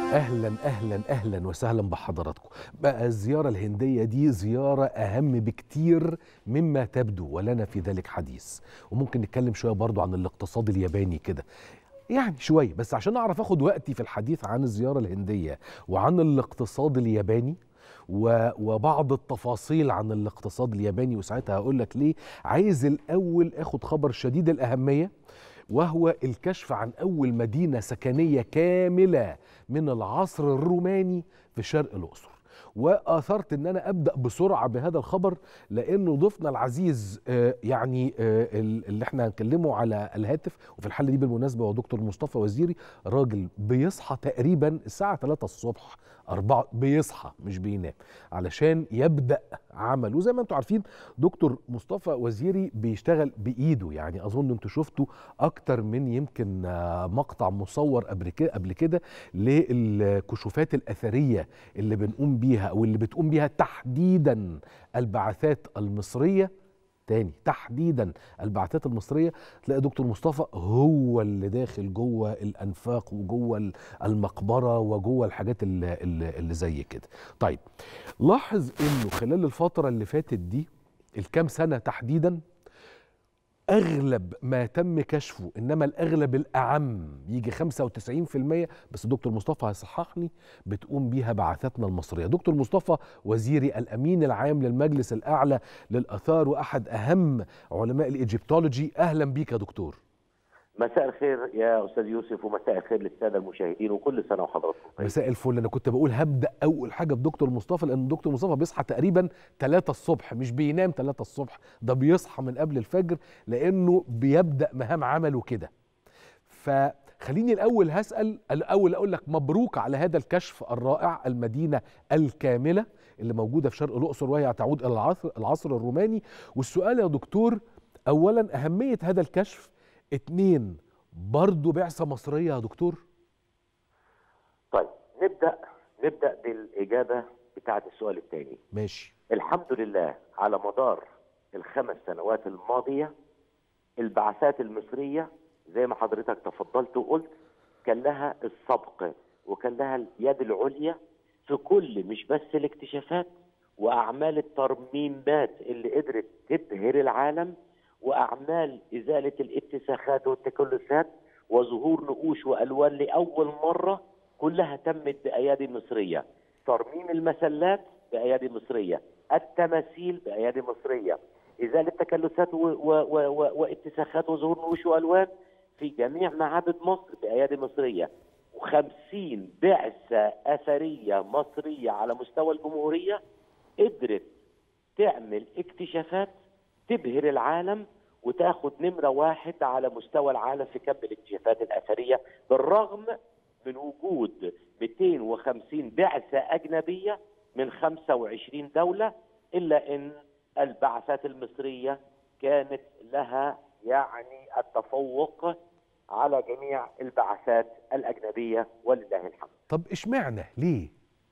اهلا اهلا اهلا وسهلا بحضراتكم بقى الزياره الهنديه دي زياره اهم بكتير مما تبدو ولنا في ذلك حديث وممكن نتكلم شويه برضو عن الاقتصاد الياباني كده يعني شويه بس عشان اعرف اخد وقتي في الحديث عن الزياره الهنديه وعن الاقتصاد الياباني و- وبعض التفاصيل عن الاقتصاد الياباني وساعتها هقول لك ليه عايز الاول اخد خبر شديد الاهميه وهو الكشف عن أول مدينة سكنية كاملة من العصر الروماني في شرق الأقصر وآثرت أن أنا أبدأ بسرعة بهذا الخبر لأنه ضيفنا العزيز آه، يعني آه، ال- اللي احنا هنكلمه على الهاتف وفي الحالة دي بالمناسبة هو دكتور مصطفى وزيري راجل بيصحى تقريبا الساعة 3 الصبح أربعة بيصحى مش بينام علشان يبدأ عمل وزي ما انتم عارفين دكتور مصطفى وزيري بيشتغل بإيده يعني أظن انتوا شفتوا أكتر من يمكن آه، مقطع مصور قبل كده قبل كده للكشوفات الأثرية اللي بنقوم بيها أو اللي بتقوم بيها تحديدا البعثات المصرية تاني تحديدا البعثات المصريه تلاقي دكتور مصطفى هو اللي داخل جوه الانفاق وجوه ال- المقبره وجوه الحاجات اللي, اللي اللي زي كده. طيب لاحظ انه خلال الفتره اللي فاتت دي الكام سنه تحديدا اغلب ما تم كشفه انما الاغلب الاعم يجي 95% بس دكتور مصطفى هيصححني بتقوم بيها بعثاتنا المصريه دكتور مصطفى وزيري الامين العام للمجلس الاعلى للاثار واحد اهم علماء الايجيبتولوجي اهلا بيك يا دكتور مساء الخير يا استاذ يوسف ومساء الخير للساده المشاهدين وكل سنه وحضراتكم طيب. مساء الفل انا كنت بقول هبدا اول حاجه بدكتور مصطفى لان دكتور مصطفى بيصحى تقريبا 3 الصبح مش بينام 3 الصبح ده بيصحى من قبل الفجر لانه بيبدا مهام عمله كده فخليني الاول هسال الاول اقول لك مبروك على هذا الكشف الرائع المدينه الكامله اللي موجوده في شرق الاقصر وهي تعود الى العصر العصر الروماني والسؤال يا دكتور اولا اهميه هذا الكشف اتنين برضه بعثه مصريه يا دكتور طيب نبدا نبدا بالاجابه بتاعه السؤال الثاني ماشي الحمد لله على مدار الخمس سنوات الماضيه البعثات المصريه زي ما حضرتك تفضلت وقلت كان لها السبق وكان لها اليد العليا في كل مش بس الاكتشافات واعمال الترميمات اللي قدرت تبهر العالم واعمال ازاله الاتساخات والتكلسات وظهور نقوش والوان لاول مره كلها تمت بايادي مصريه ترميم المسلات بايادي مصريه التماثيل بايادي مصريه ازاله تكلسات و- و- و- و- واتساخات وظهور نقوش والوان في جميع معابد مصر بايادي مصريه وخمسين بعثه اثريه مصريه على مستوى الجمهوريه قدرت تعمل اكتشافات تبهر العالم وتاخد نمرة واحد على مستوى العالم في كم الاكتشافات الأثرية بالرغم من وجود 250 بعثة أجنبية من 25 دولة إلا أن البعثات المصرية كانت لها يعني التفوق على جميع البعثات الأجنبية ولله الحمد طب اشمعنى ليه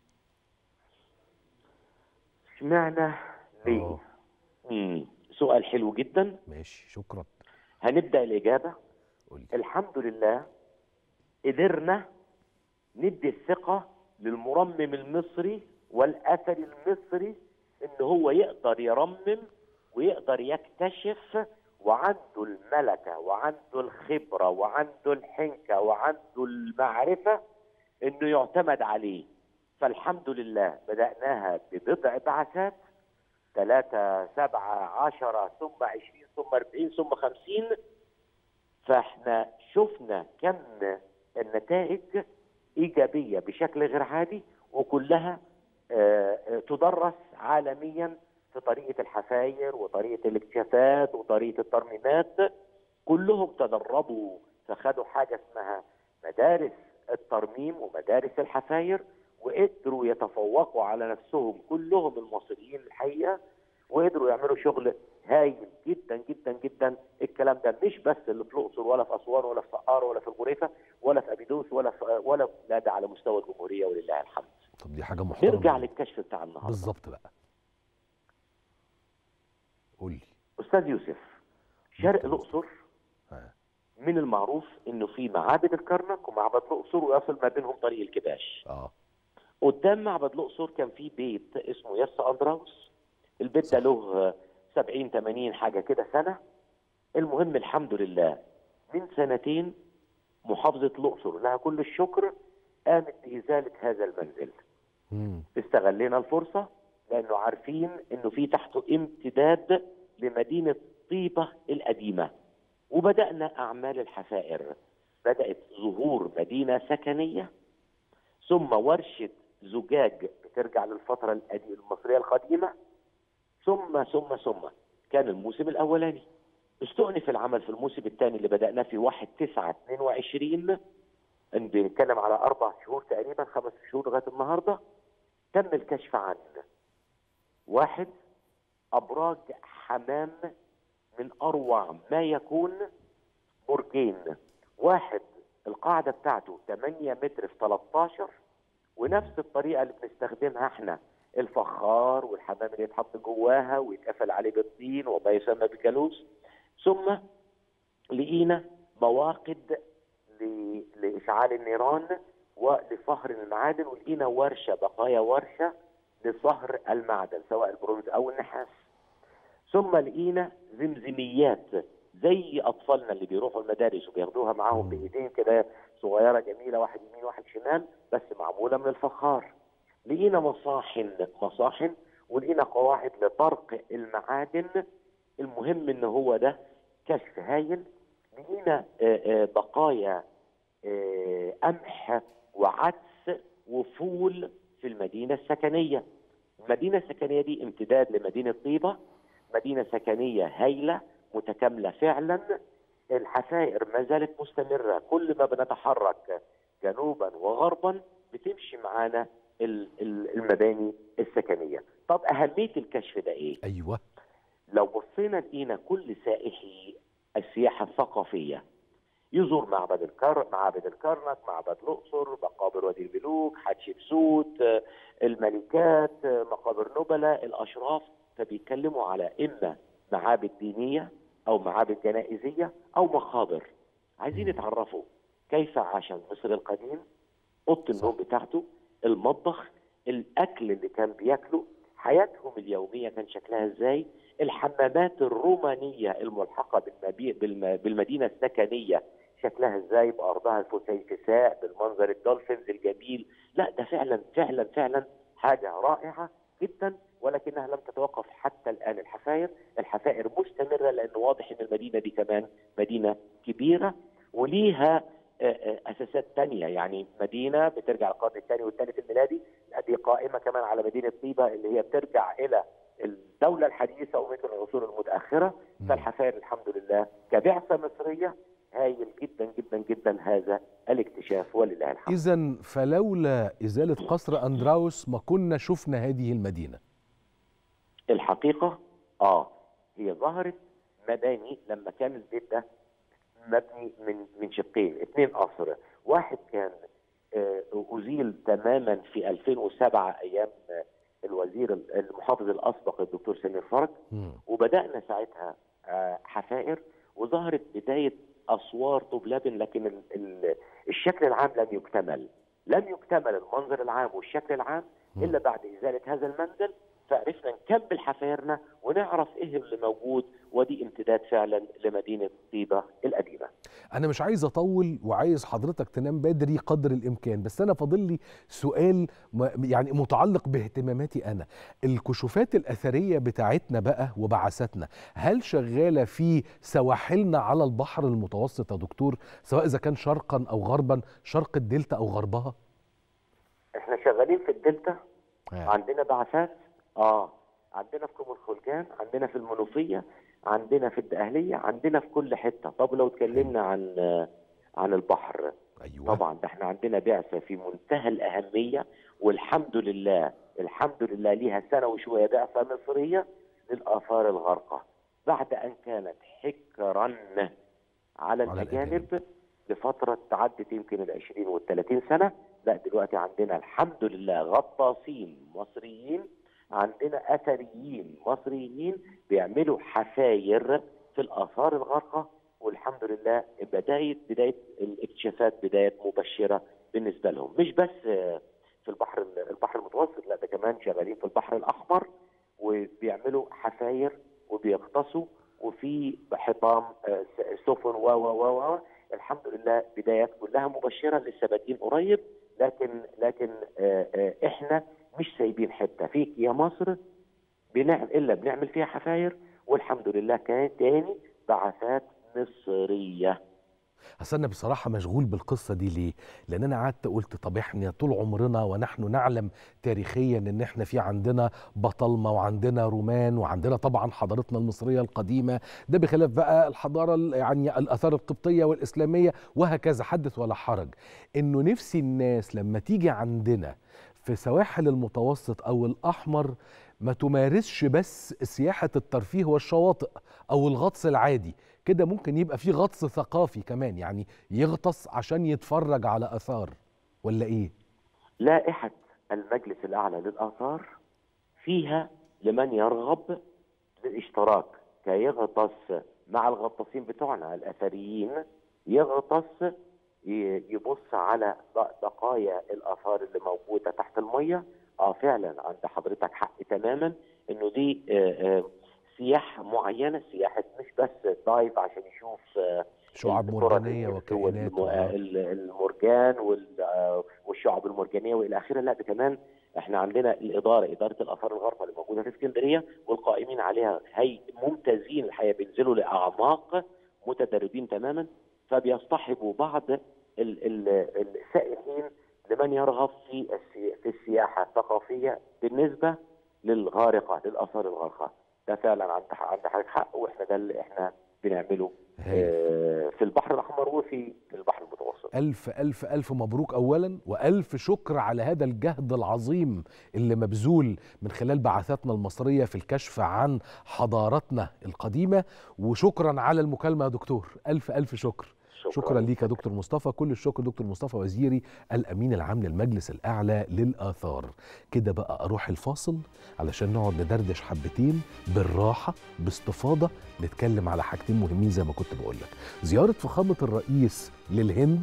اشمعنى ليه؟ آه. مم. سؤال حلو جدا ماشي شكرا هنبدأ الإجابة قولي الحمد لله قدرنا ندي الثقة للمرمم المصري والأثري المصري إن هو يقدر يرمم ويقدر يكتشف وعنده الملكة وعنده الخبرة وعنده الحنكة وعنده المعرفة إنه يعتمد عليه فالحمد لله بدأناها ببضع بعثات ثلاثة سبعة عشرة ثم عشرين ثم أربعين ثم خمسين فاحنا شفنا كم النتائج ايجابيه بشكل غير عادي وكلها آه، آه، تدرس عالميا في طريقه الحفاير وطريقه الاكتشافات وطريقه الترميمات كلهم تدربوا فخدوا حاجه اسمها مدارس الترميم ومدارس الحفاير وقدروا يتفوقوا على نفسهم كلهم المصريين الحقيقه وقدروا يعملوا شغل هايل جدا جدا جدا الكلام ده مش بس اللي في الاقصر ولا في اسوان ولا في سقاره ولا في الجريفه ولا في ابيدوس ولا في ولا لا ده على مستوى الجمهوريه ولله الحمد. طب دي حاجه محترمه نرجع للكشف بتاع النهارده. بالظبط بقى قول لي استاذ يوسف شرق الاقصر ها. من المعروف انه في معابد الكرنك ومعبد الاقصر ويصل ما بينهم طريق الكباش اه قدام معبد الاقصر كان في بيت اسمه يس اندراوس البيت ده له 70 80 حاجه كده سنه المهم الحمد لله من سنتين محافظه الاقصر لها كل الشكر قامت بازاله هذا المنزل مم. استغلينا الفرصه لانه عارفين انه في تحته امتداد لمدينه طيبه القديمه وبدانا اعمال الحفائر بدات ظهور مدينه سكنيه ثم ورشه زجاج بترجع للفتره القديمه المصريه القديمه ثم ثم ثم كان الموسم الاولاني استؤنف العمل في الموسم الثاني اللي بدأناه في 1 9 22 ان بنتكلم على اربع شهور تقريبا خمس شهور لغايه النهارده تم الكشف عن واحد ابراج حمام من اروع ما يكون برجين واحد القاعده بتاعته 8 متر في 13 ونفس الطريقه اللي بنستخدمها احنا الفخار والحمام اللي يتحط جواها ويتقفل عليه بالطين وما يسمى بكالوس ثم لقينا مواقد ل- لاشعال النيران ولصهر المعادن ولقينا ورشه بقايا ورشه لصهر المعدن سواء البرونز او النحاس ثم لقينا زمزميات زي اطفالنا اللي بيروحوا المدارس وبياخدوها معاهم بايدين كده صغيره جميله واحد يمين واحد شمال بس معموله من الفخار لقينا مصاحن مصاحن ولقينا قواعد لطرق المعادن المهم ان هو ده كشف هايل لقينا آه، آه، بقايا آه، قمح وعدس وفول في المدينه السكنيه المدينه السكنيه دي امتداد لمدينه طيبه مدينه سكنيه هايله متكامله فعلا الحفائر ما زالت مستمره كل ما بنتحرك جنوبا وغربا بتمشي معانا ال- ال- المباني السكنيه طب اهميه الكشف ده ايه ايوه لو بصينا لقينا كل سائحي السياحه الثقافيه يزور معبد الكر معابد الكرنك معبد الاقصر مقابر وادي الملوك حتشبسوت آه، الملكات آه، مقابر نبلاء الاشراف فبيتكلموا على اما معابد دينيه او معابد جنائزيه او مقابر عايزين يتعرفوا كيف عاش مصر القديم اوضه النوم بتاعته المطبخ الاكل اللي كان بياكله حياتهم اليوميه كان شكلها ازاي الحمامات الرومانيه الملحقه بالمبي... بالم... بالمدينه السكنيه شكلها ازاي بارضها الفسيفساء بالمنظر الدولفينز الجميل لا ده فعلا فعلا فعلا حاجه رائعه جدا ولكنها لم تتوقف حتى الان الحفائر الحفائر مستمره لان واضح ان المدينه دي كمان مدينه كبيره وليها آه، آه، اساسات تانية يعني مدينه بترجع القرن الثاني والثالث الميلادي لا، دي قائمه كمان على مدينه طيبه اللي هي بترجع الى الدوله الحديثه ومثل العصور المتاخره فالحفائر الحمد لله كبعثه مصريه هايل جدا جدا جدا هذا الاكتشاف ولله الحمد اذا فلولا ازاله قصر اندراوس ما كنا شفنا هذه المدينه الحقيقه اه هي ظهرت مباني لما كان البيت ده مبني من من شقين اثنين قصر واحد كان آه، ازيل تماما في 2007 ايام آه، الوزير المحافظ الاسبق الدكتور سمير فرج مم. وبدانا ساعتها آه، حفائر وظهرت بدايه اسوار طوب لبن لكن ال- ال- الشكل العام لم يكتمل لم يكتمل المنظر العام والشكل العام الا بعد ازاله هذا المنزل فعرفنا نكمل حفايرنا ونعرف ايه اللي موجود ودي امتداد فعلا لمدينه طيبه القديمه. انا مش عايز اطول وعايز حضرتك تنام بدري قدر الامكان بس انا فاضل لي سؤال م- يعني متعلق باهتماماتي انا الكشوفات الاثريه بتاعتنا بقى وبعثاتنا هل شغاله في سواحلنا على البحر المتوسط يا دكتور سواء اذا كان شرقا او غربا شرق الدلتا او غربها احنا شغالين في الدلتا آه. عندنا بعثات اه عندنا في كوم الخلجان عندنا في المنوفيه عندنا في الدقهليه عندنا في كل حته طب لو اتكلمنا عن آه، عن البحر ايوه طبعا ده احنا عندنا بعثه في منتهى الاهميه والحمد لله الحمد لله ليها سنه وشويه بعثه مصريه للاثار الغارقه بعد ان كانت حكرا على على الاجانب لفتره تعدت يمكن ال 20 وال 30 سنه لا دلوقتي عندنا الحمد لله غطاسين مصريين عندنا اثريين مصريين بيعملوا حفاير في الاثار الغارقه والحمد لله بدايه بدايه الاكتشافات بدايه مبشره بالنسبه لهم مش بس آه، في البحر البحر المتوسط لا ده كمان شغالين في البحر الاحمر وبيعملوا حفاير وبيغطسوا وفي حطام آه، س- سفن و و و و الحمد لله بدايات كلها مبشره لسه بادئين قريب لكن لكن آه، آه، احنا مش سايبين حته فيك يا مصر بنعمل الا بنعمل فيها حفاير والحمد لله كانت تاني بعثات مصريه اصل انا بصراحه مشغول بالقصه دي ليه لان انا قعدت قلت طب احنا طول عمرنا ونحن نعلم تاريخيا ان احنا في عندنا بطالمه وعندنا رومان وعندنا طبعا حضارتنا المصريه القديمه ده بخلاف بقى الحضاره ال- يعني الاثار القبطيه والاسلاميه وهكذا حدث ولا حرج انه نفسي الناس لما تيجي عندنا في سواحل المتوسط او الاحمر ما تمارسش بس سياحه الترفيه والشواطئ او الغطس العادي كده ممكن يبقى في غطس ثقافي كمان يعني يغطس عشان يتفرج على اثار ولا ايه لائحه المجلس الاعلى للاثار فيها لمن يرغب للاشتراك كيغطس مع الغطاسين بتوعنا الاثريين يغطس ي- يبص على ب- بقايا الاثار اللي موجوده تحت الميه اه فعلا عند حضرتك حق تماما انه دي آه، آه، سياحه معينه سياحه مش بس دايف عشان يشوف آه، شعاب الكرة مرجانيه النفس وكائنات والم- آه. ال- المرجان وال- آه، والشعب المرجانيه والى اخره لا ده كمان احنا عندنا الاداره اداره الاثار الغرفه اللي موجوده في اسكندريه والقائمين عليها هي ممتازين الحقيقه بينزلوا لاعماق متدربين تماما فبيصطحبوا بعض ال- ال- السائحين لمن يرغب في السي- في السياحه الثقافيه بالنسبه للغارقه للاثار الغارقه ده فعلا عند عند حضرتك حق واحنا ده اللي احنا بنعمله هايل. آه، في البحر الاحمر وفي البحر المتوسط ألف ألف ألف مبروك أولا وألف شكر على هذا الجهد العظيم اللي مبذول من خلال بعثاتنا المصرية في الكشف عن حضارتنا القديمة وشكرا على المكالمة يا دكتور ألف ألف شكر شكرا, شكرا ليك يا دكتور مصطفى كل الشكر دكتور مصطفى وزيري الامين العام للمجلس الاعلى للاثار كده بقى اروح الفاصل علشان نقعد ندردش حبتين بالراحه باستفاضه نتكلم على حاجتين مهمين زي ما كنت بقول لك زياره فخامه الرئيس للهند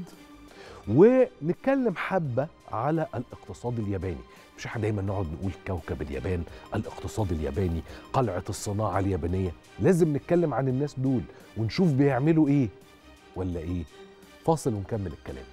ونتكلم حبه على الاقتصاد الياباني مش احنا دايما نقعد نقول كوكب اليابان الاقتصاد الياباني قلعه الصناعه اليابانيه لازم نتكلم عن الناس دول ونشوف بيعملوا ايه ولا ايه فاصل ونكمل الكلام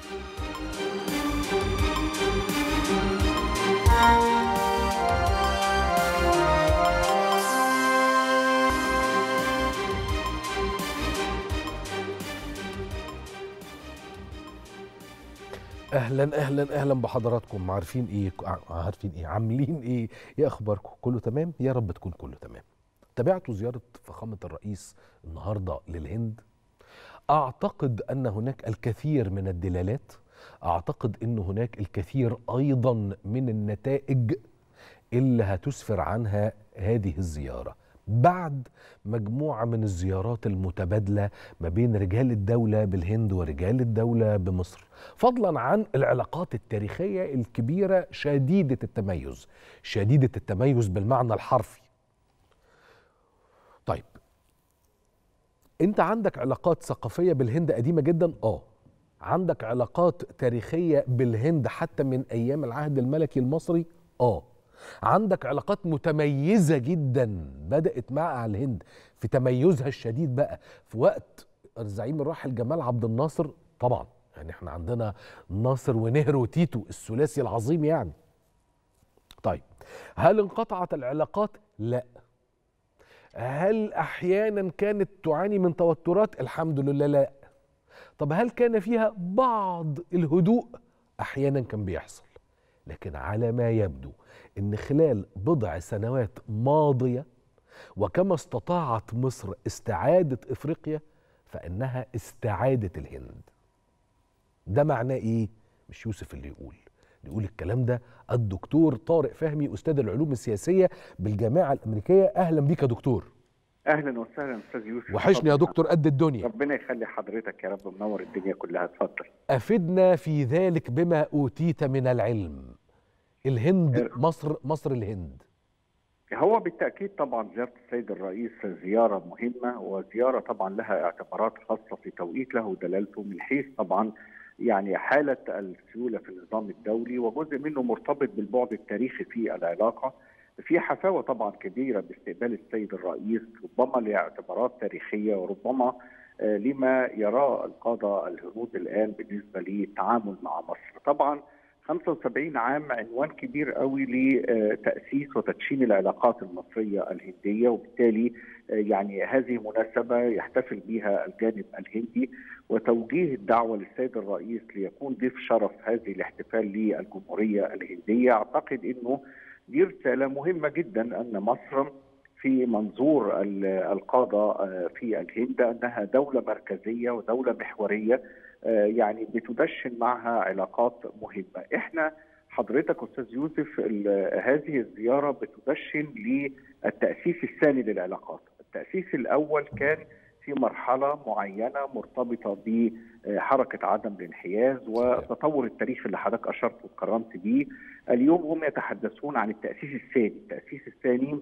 اهلا اهلا اهلا بحضراتكم عارفين ايه عارفين ايه عاملين ايه ايه اخباركم كله تمام يا رب تكون كله تمام تابعتوا زياره فخامه الرئيس النهارده للهند اعتقد ان هناك الكثير من الدلالات اعتقد ان هناك الكثير ايضا من النتائج اللي هتسفر عنها هذه الزياره بعد مجموعه من الزيارات المتبادله ما بين رجال الدوله بالهند ورجال الدوله بمصر فضلا عن العلاقات التاريخيه الكبيره شديده التميز شديده التميز بالمعنى الحرفي طيب انت عندك علاقات ثقافيه بالهند قديمه جدا اه عندك علاقات تاريخيه بالهند حتى من ايام العهد الملكي المصري اه عندك علاقات متميزه جدا بدات مع الهند في تميزها الشديد بقى في وقت الزعيم الراحل جمال عبد الناصر طبعا يعني احنا عندنا ناصر ونهر وتيتو الثلاثي العظيم يعني طيب هل انقطعت العلاقات لا هل احيانا كانت تعاني من توترات الحمد لله لا طب هل كان فيها بعض الهدوء احيانا كان بيحصل لكن على ما يبدو ان خلال بضع سنوات ماضيه وكما استطاعت مصر استعاده افريقيا فانها استعادت الهند ده معناه ايه مش يوسف اللي يقول يقول الكلام ده الدكتور طارق فهمي استاذ العلوم السياسيه بالجامعه الامريكيه اهلا بيك يا دكتور اهلا وسهلا استاذ يوسف وحشني يا دكتور قد الدنيا ربنا يخلي حضرتك يا رب منور الدنيا كلها اتفضل افدنا في ذلك بما اوتيت من العلم الهند إيه. مصر مصر الهند هو بالتاكيد طبعا زياره السيد الرئيس زياره مهمه وزياره طبعا لها اعتبارات خاصه في توقيت له دلالته من حيث طبعا يعني حاله السيوله في النظام الدولي وجزء منه مرتبط بالبعد التاريخي في العلاقه في حفاوه طبعا كبيره باستقبال السيد الرئيس ربما لاعتبارات تاريخيه وربما لما يراه القاده الهنود الان بالنسبه للتعامل مع مصر طبعا 75 عام عنوان كبير قوي لتاسيس وتدشين العلاقات المصريه الهنديه وبالتالي يعني هذه مناسبه يحتفل بها الجانب الهندي وتوجيه الدعوه للسيد الرئيس ليكون ضيف شرف هذه الاحتفال للجمهوريه الهنديه اعتقد انه دي رساله مهمه جدا ان مصر في منظور القاده في الهند انها دوله مركزيه ودوله محوريه يعني بتدشن معها علاقات مهمه احنا حضرتك استاذ يوسف هذه الزياره بتدشن للتاسيس الثاني للعلاقات التاسيس الاول كان في مرحله معينه مرتبطه بحركه عدم الانحياز والتطور التاريخي اللي حضرتك اشرت وكرمت بيه اليوم هم يتحدثون عن التاسيس الثاني التاسيس الثاني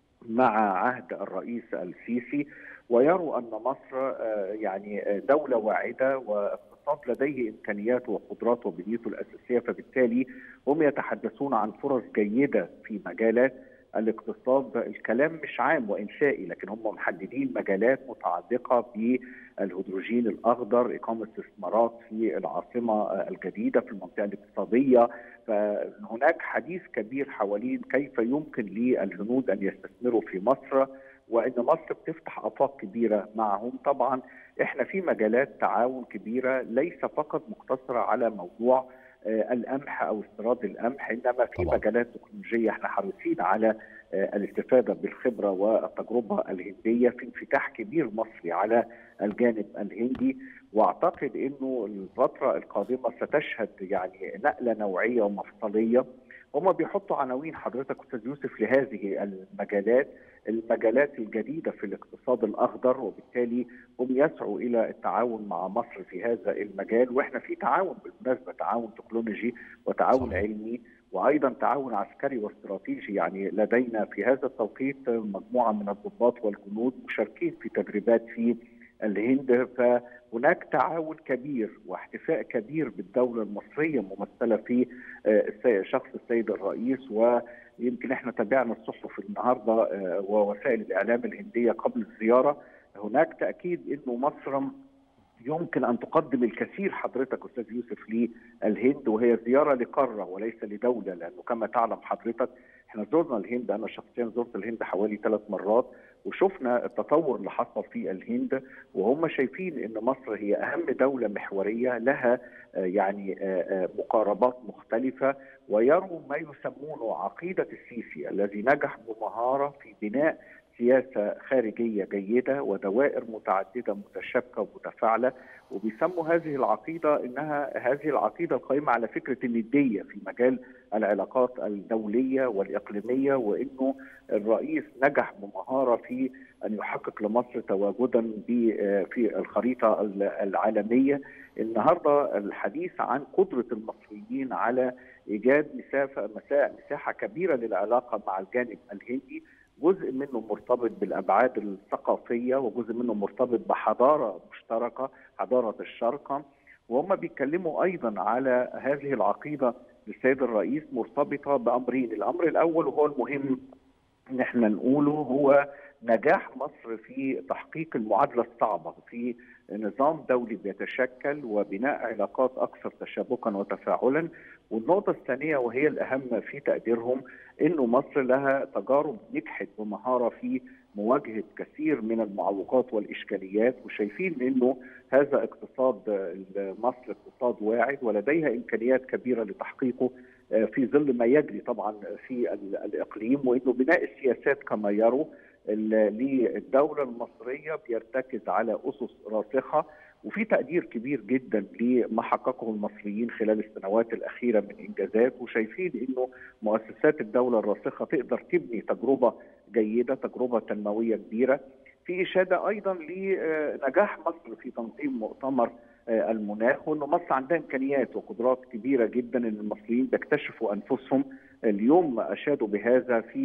مع عهد الرئيس السيسي ويروا ان مصر يعني دوله واعده واقتصاد لديه امكانيات وقدرات وبنيته الاساسيه فبالتالي هم يتحدثون عن فرص جيده في مجالات الاقتصاد الكلام مش عام وانشائي لكن هم محددين مجالات متعلقه بالهيدروجين الاخضر اقامه استثمارات في العاصمه الجديده في المنطقه الاقتصاديه فهناك حديث كبير حوالين كيف يمكن للهنود ان يستثمروا في مصر وان مصر بتفتح افاق كبيره معهم طبعا احنا في مجالات تعاون كبيره ليس فقط مقتصره على موضوع القمح او استيراد القمح انما في طبعا. مجالات تكنولوجيه احنا حريصين على الاستفاده بالخبره والتجربه الهنديه في انفتاح كبير مصري على الجانب الهندي واعتقد انه الفتره القادمه ستشهد يعني نقله نوعيه ومفصليه هم بيحطوا عناوين حضرتك استاذ يوسف لهذه المجالات المجالات الجديده في الاقتصاد الاخضر وبالتالي هم يسعوا الى التعاون مع مصر في هذا المجال واحنا في تعاون بالمناسبه تعاون تكنولوجي وتعاون صحيح. علمي وايضا تعاون عسكري واستراتيجي يعني لدينا في هذا التوقيت مجموعه من الضباط والجنود مشاركين في تدريبات في الهند فهناك تعاون كبير واحتفاء كبير بالدوله المصريه ممثله في شخص السيد الرئيس ويمكن احنا تابعنا الصحف النهارده ووسائل الاعلام الهنديه قبل الزياره هناك تاكيد انه مصر يمكن ان تقدم الكثير حضرتك استاذ يوسف للهند وهي زياره لقاره وليس لدوله لانه كما تعلم حضرتك احنا زرنا الهند انا شخصيا زرت الهند حوالي ثلاث مرات وشفنا التطور اللي حصل في الهند وهم شايفين ان مصر هي اهم دوله محوريه لها يعني مقاربات مختلفه ويروا ما يسمونه عقيده السيسي الذي نجح بمهاره في بناء سياسه خارجيه جيده ودوائر متعدده متشابكه ومتفاعله وبيسموا هذه العقيده انها هذه العقيده القائمه على فكره النديه في مجال العلاقات الدوليه والاقليميه وانه الرئيس نجح بمهاره في ان يحقق لمصر تواجدا في الخريطه العالميه النهارده الحديث عن قدره المصريين على ايجاد مسافه مساحه كبيره للعلاقه مع الجانب الهندي جزء منه مرتبط بالابعاد الثقافيه وجزء منه مرتبط بحضاره مشتركه حضاره الشرق وهم بيتكلموا ايضا على هذه العقيده للسيد الرئيس مرتبطه بامرين، الامر الاول وهو المهم ان احنا نقوله هو نجاح مصر في تحقيق المعادله الصعبه في نظام دولي بيتشكل وبناء علاقات اكثر تشابكا وتفاعلا والنقطه الثانيه وهي الاهم في تقديرهم انه مصر لها تجارب نجحت بمهاره في مواجهه كثير من المعوقات والاشكاليات وشايفين انه هذا اقتصاد مصر اقتصاد واعد ولديها امكانيات كبيره لتحقيقه في ظل ما يجري طبعا في الاقليم وانه بناء السياسات كما يروا للدوله المصريه بيرتكز على اسس راسخه وفي تقدير كبير جدا لما حققه المصريين خلال السنوات الاخيره من انجازات وشايفين انه مؤسسات الدوله الراسخه تقدر تبني تجربه جيده تجربه تنمويه كبيره في اشاده ايضا لنجاح مصر في تنظيم مؤتمر المناخ وانه مصر عندها امكانيات وقدرات كبيره جدا ان المصريين بيكتشفوا انفسهم اليوم اشادوا بهذا في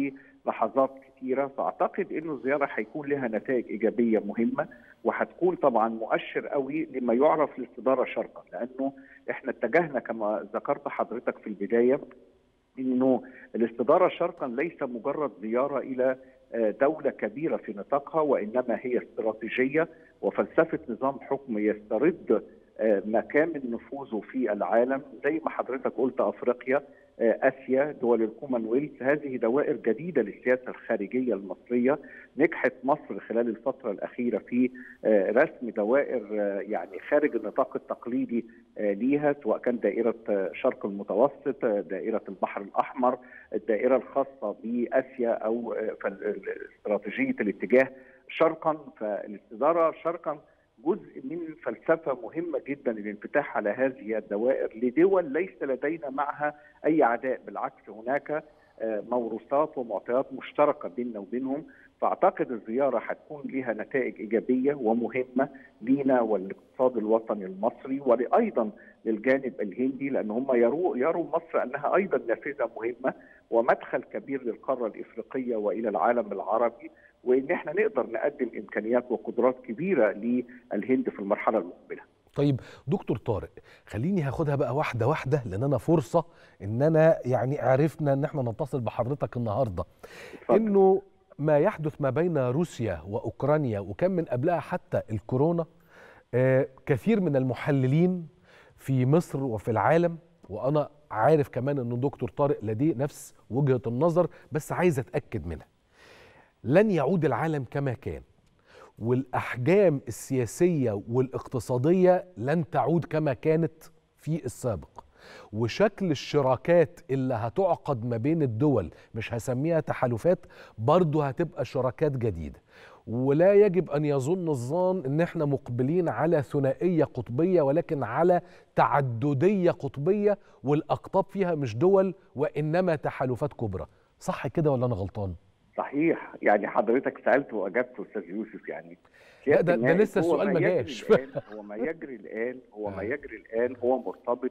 لحظات كثيره فاعتقد انه الزياره هيكون لها نتائج ايجابيه مهمه وهتكون طبعا مؤشر قوي لما يعرف الاستداره شرقا لانه احنا اتجهنا كما ذكرت حضرتك في البدايه انه الاستداره شرقا ليس مجرد زياره الى دوله كبيره في نطاقها وانما هي استراتيجيه وفلسفه نظام حكم يسترد مكامن نفوذه في العالم زي ما حضرتك قلت افريقيا اسيا دول الكومنولث هذه دوائر جديده للسياسه الخارجيه المصريه نجحت مصر خلال الفتره الاخيره في رسم دوائر يعني خارج النطاق التقليدي ليها سواء كان دائره شرق المتوسط دائره البحر الاحمر الدائره الخاصه باسيا او استراتيجيه الاتجاه شرقا فالاستداره شرقا جزء من فلسفه مهمه جدا للانفتاح على هذه الدوائر لدول ليس لدينا معها اي عداء بالعكس هناك موروثات ومعطيات مشتركه بيننا وبينهم فاعتقد الزياره هتكون لها نتائج ايجابيه ومهمه لينا والاقتصاد الوطني المصري وايضا للجانب الهندي لان هم يروا يروا مصر انها ايضا نافذه مهمه ومدخل كبير للقاره الافريقيه والى العالم العربي وان احنا نقدر نقدم امكانيات وقدرات كبيره للهند في المرحله المقبله. طيب دكتور طارق خليني هاخدها بقى واحده واحده لان انا فرصه ان انا يعني عرفنا ان احنا نتصل بحضرتك النهارده اتفضل. انه ما يحدث ما بين روسيا واوكرانيا وكان من قبلها حتى الكورونا آه كثير من المحللين في مصر وفي العالم وانا عارف كمان ان دكتور طارق لديه نفس وجهه النظر بس عايز اتاكد منها لن يعود العالم كما كان والاحجام السياسيه والاقتصاديه لن تعود كما كانت في السابق وشكل الشراكات اللي هتعقد ما بين الدول مش هسميها تحالفات برضه هتبقى شراكات جديده ولا يجب ان يظن الظان ان احنا مقبلين على ثنائيه قطبيه ولكن على تعدديه قطبيه والاقطاب فيها مش دول وانما تحالفات كبرى صح كده ولا انا غلطان صحيح يعني حضرتك سالت واجبت استاذ يوسف يعني لا ده, ده لسه السؤال ما جاش هو ما يجري الان هو ما يجري الان هو مرتبط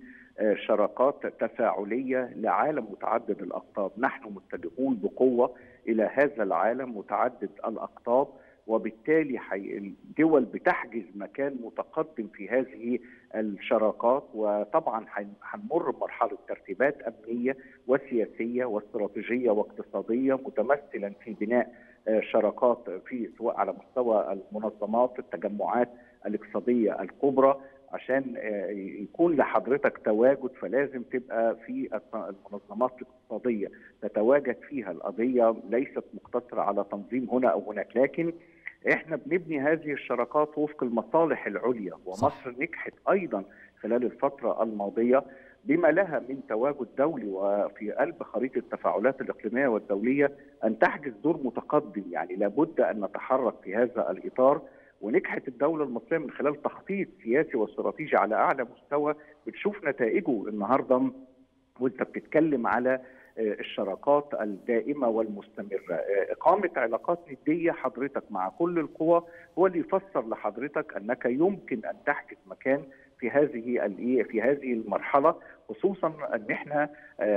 بشراكات تفاعليه لعالم متعدد الاقطاب نحن متجهون بقوه الى هذا العالم متعدد الاقطاب وبالتالي الدول بتحجز مكان متقدم في هذه الشراكات وطبعا هنمر بمرحله ترتيبات امنيه وسياسيه واستراتيجيه واقتصاديه متمثلا في بناء شراكات في سواء على مستوى المنظمات التجمعات الاقتصاديه الكبرى عشان يكون لحضرتك تواجد فلازم تبقى في المنظمات الاقتصاديه تتواجد فيها القضيه ليست مقتصره على تنظيم هنا او هناك لكن احنا بنبني هذه الشراكات وفق المصالح العليا ومصر صح. نجحت ايضا خلال الفتره الماضيه بما لها من تواجد دولي وفي قلب خريطه التفاعلات الاقليميه والدوليه ان تحجز دور متقدم يعني لابد ان نتحرك في هذا الاطار ونجحت الدوله المصريه من خلال تخطيط سياسي واستراتيجي على اعلى مستوى بتشوف نتائجه النهارده وانت بتتكلم على الشراكات الدائمه والمستمره، اقامه علاقات نديه حضرتك مع كل القوى هو اللي يفسر لحضرتك انك يمكن ان تحجز مكان في هذه الايه في هذه المرحله خصوصا ان احنا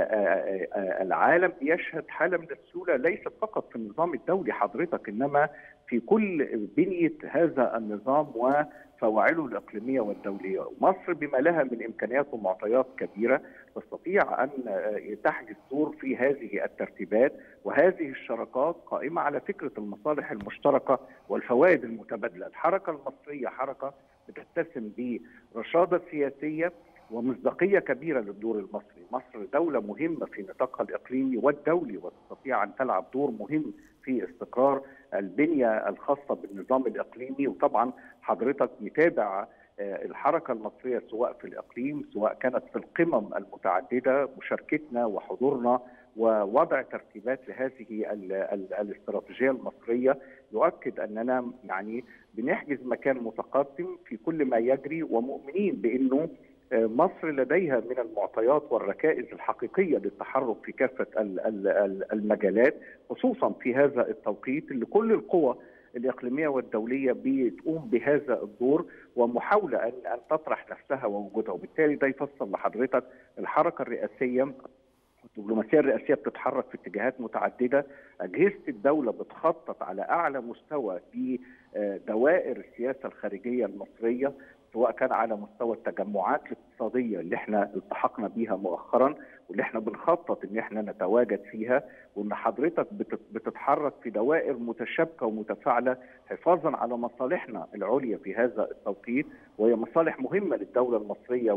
العالم يشهد حاله من السيوله ليست فقط في النظام الدولي حضرتك انما في كل بنيه هذا النظام وفواعله الاقليميه والدوليه، مصر بما لها من امكانيات ومعطيات كبيره تستطيع ان تحجز دور في هذه الترتيبات وهذه الشراكات قائمه على فكره المصالح المشتركه والفوائد المتبادله، الحركه المصريه حركه بتتسم برشاده سياسيه ومصداقيه كبيره للدور المصري، مصر دوله مهمه في نطاقها الاقليمي والدولي وتستطيع ان تلعب دور مهم في استقرار البنيه الخاصه بالنظام الاقليمي وطبعا حضرتك متابع الحركه المصريه سواء في الاقليم سواء كانت في القمم المتعدده مشاركتنا وحضورنا ووضع ترتيبات لهذه الاستراتيجيه المصريه يؤكد اننا يعني بنحجز مكان متقدم في كل ما يجري ومؤمنين بانه مصر لديها من المعطيات والركائز الحقيقيه للتحرك في كافه المجالات خصوصا في هذا التوقيت اللي كل القوى الاقليميه والدوليه بتقوم بهذا الدور ومحاوله ان ان تطرح نفسها ووجودها وبالتالي ده يفسر لحضرتك الحركه الرئاسيه الدبلوماسيه الرئاسيه بتتحرك في اتجاهات متعدده، اجهزه الدوله بتخطط على اعلى مستوى في دوائر السياسه الخارجيه المصريه سواء كان على مستوى التجمعات الاقتصاديه اللي احنا التحقنا بيها مؤخرا واللي احنا بنخطط ان احنا نتواجد فيها وان حضرتك بتتحرك في دوائر متشابكه ومتفاعله حفاظا على مصالحنا العليا في هذا التوقيت وهي مصالح مهمه للدوله المصريه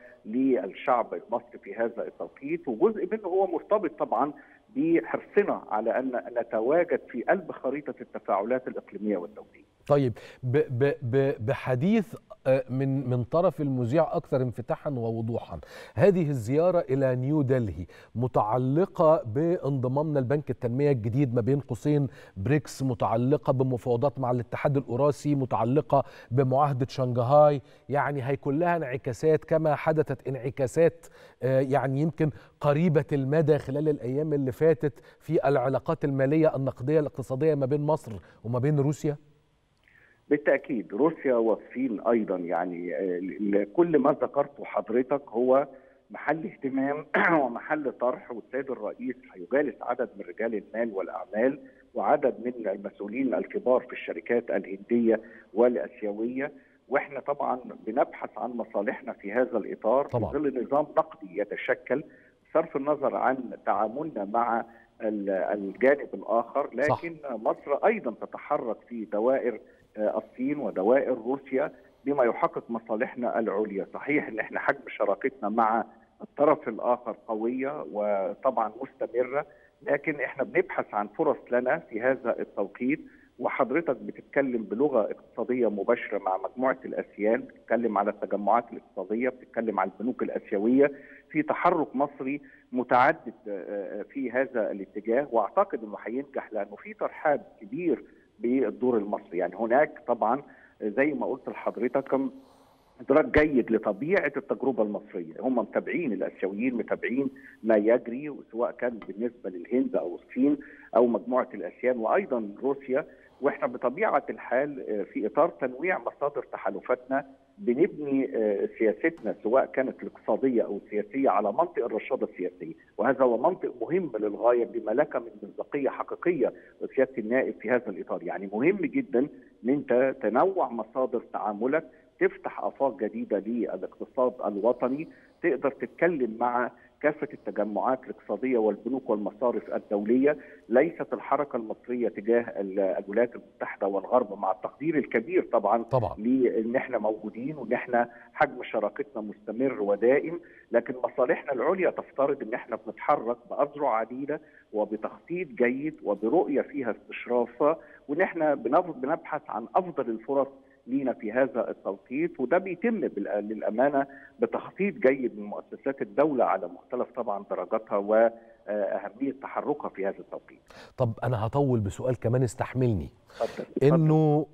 وللشعب المصري في هذا التوقيت وجزء منه هو مرتبط طبعا بحرصنا على ان نتواجد في قلب خريطه التفاعلات الاقليميه والدوليه. طيب ب ب ب بحديث من من طرف المذيع اكثر انفتاحا ووضوحا هذه الزياره الى نيو دلهي متعلقه بانضمامنا لبنك التنميه الجديد ما بين قوسين بريكس متعلقه بمفاوضات مع الاتحاد الاوراسي متعلقه بمعاهده شنغهاي يعني هيكون لها انعكاسات كما حدثت انعكاسات يعني يمكن قريبه المدى خلال الايام اللي فاتت في العلاقات الماليه النقديه الاقتصاديه ما بين مصر وما بين روسيا بالتاكيد روسيا والصين ايضا يعني كل ما ذكرته حضرتك هو محل اهتمام ومحل طرح والسيد الرئيس هيجالس عدد من رجال المال والاعمال وعدد من المسؤولين الكبار في الشركات الهنديه والاسيويه واحنا طبعا بنبحث عن مصالحنا في هذا الاطار طبعا. في ظل نظام نقدي يتشكل بصرف النظر عن تعاملنا مع الجانب الاخر لكن صح. مصر ايضا تتحرك في دوائر الصين ودوائر روسيا بما يحقق مصالحنا العليا، صحيح ان احنا حجم شراكتنا مع الطرف الاخر قويه وطبعا مستمره، لكن احنا بنبحث عن فرص لنا في هذا التوقيت وحضرتك بتتكلم بلغه اقتصاديه مباشره مع مجموعه الاسيان، بتتكلم على التجمعات الاقتصاديه، بتتكلم على البنوك الاسيويه، في تحرك مصري متعدد في هذا الاتجاه واعتقد انه هينجح لانه في ترحاب كبير بالدور المصري يعني هناك طبعا زي ما قلت لحضرتك ادراك جيد لطبيعه التجربه المصريه هم متابعين الاسيويين متابعين ما يجري سواء كان بالنسبه للهند او الصين او مجموعه الاسيان وايضا روسيا واحنا بطبيعه الحال في اطار تنويع مصادر تحالفاتنا بنبني سياستنا سواء كانت الاقتصاديه او السياسيه على منطق الرشاده السياسيه، وهذا هو منطق مهم للغايه بملكه من مصداقيه حقيقيه لسياده النائب في هذا الاطار، يعني مهم جدا ان انت تنوع مصادر تعاملك، تفتح افاق جديده للاقتصاد الوطني، تقدر تتكلم مع كافه التجمعات الاقتصاديه والبنوك والمصارف الدوليه ليست الحركه المصريه تجاه الولايات المتحده والغرب مع التقدير الكبير طبعا طبعا لان احنا موجودين وان احنا حجم شراكتنا مستمر ودائم لكن مصالحنا العليا تفترض ان احنا بنتحرك باذرع عديده وبتخطيط جيد وبرؤيه فيها استشراف وان احنا بنبحث عن افضل الفرص لينا في هذا التوقيت وده بيتم للامانه بتخطيط جيد من مؤسسات الدوله على مختلف طبعا درجاتها واهميه تحركها في هذا التوقيت. طب انا هطول بسؤال كمان استحملني. اتفضل انه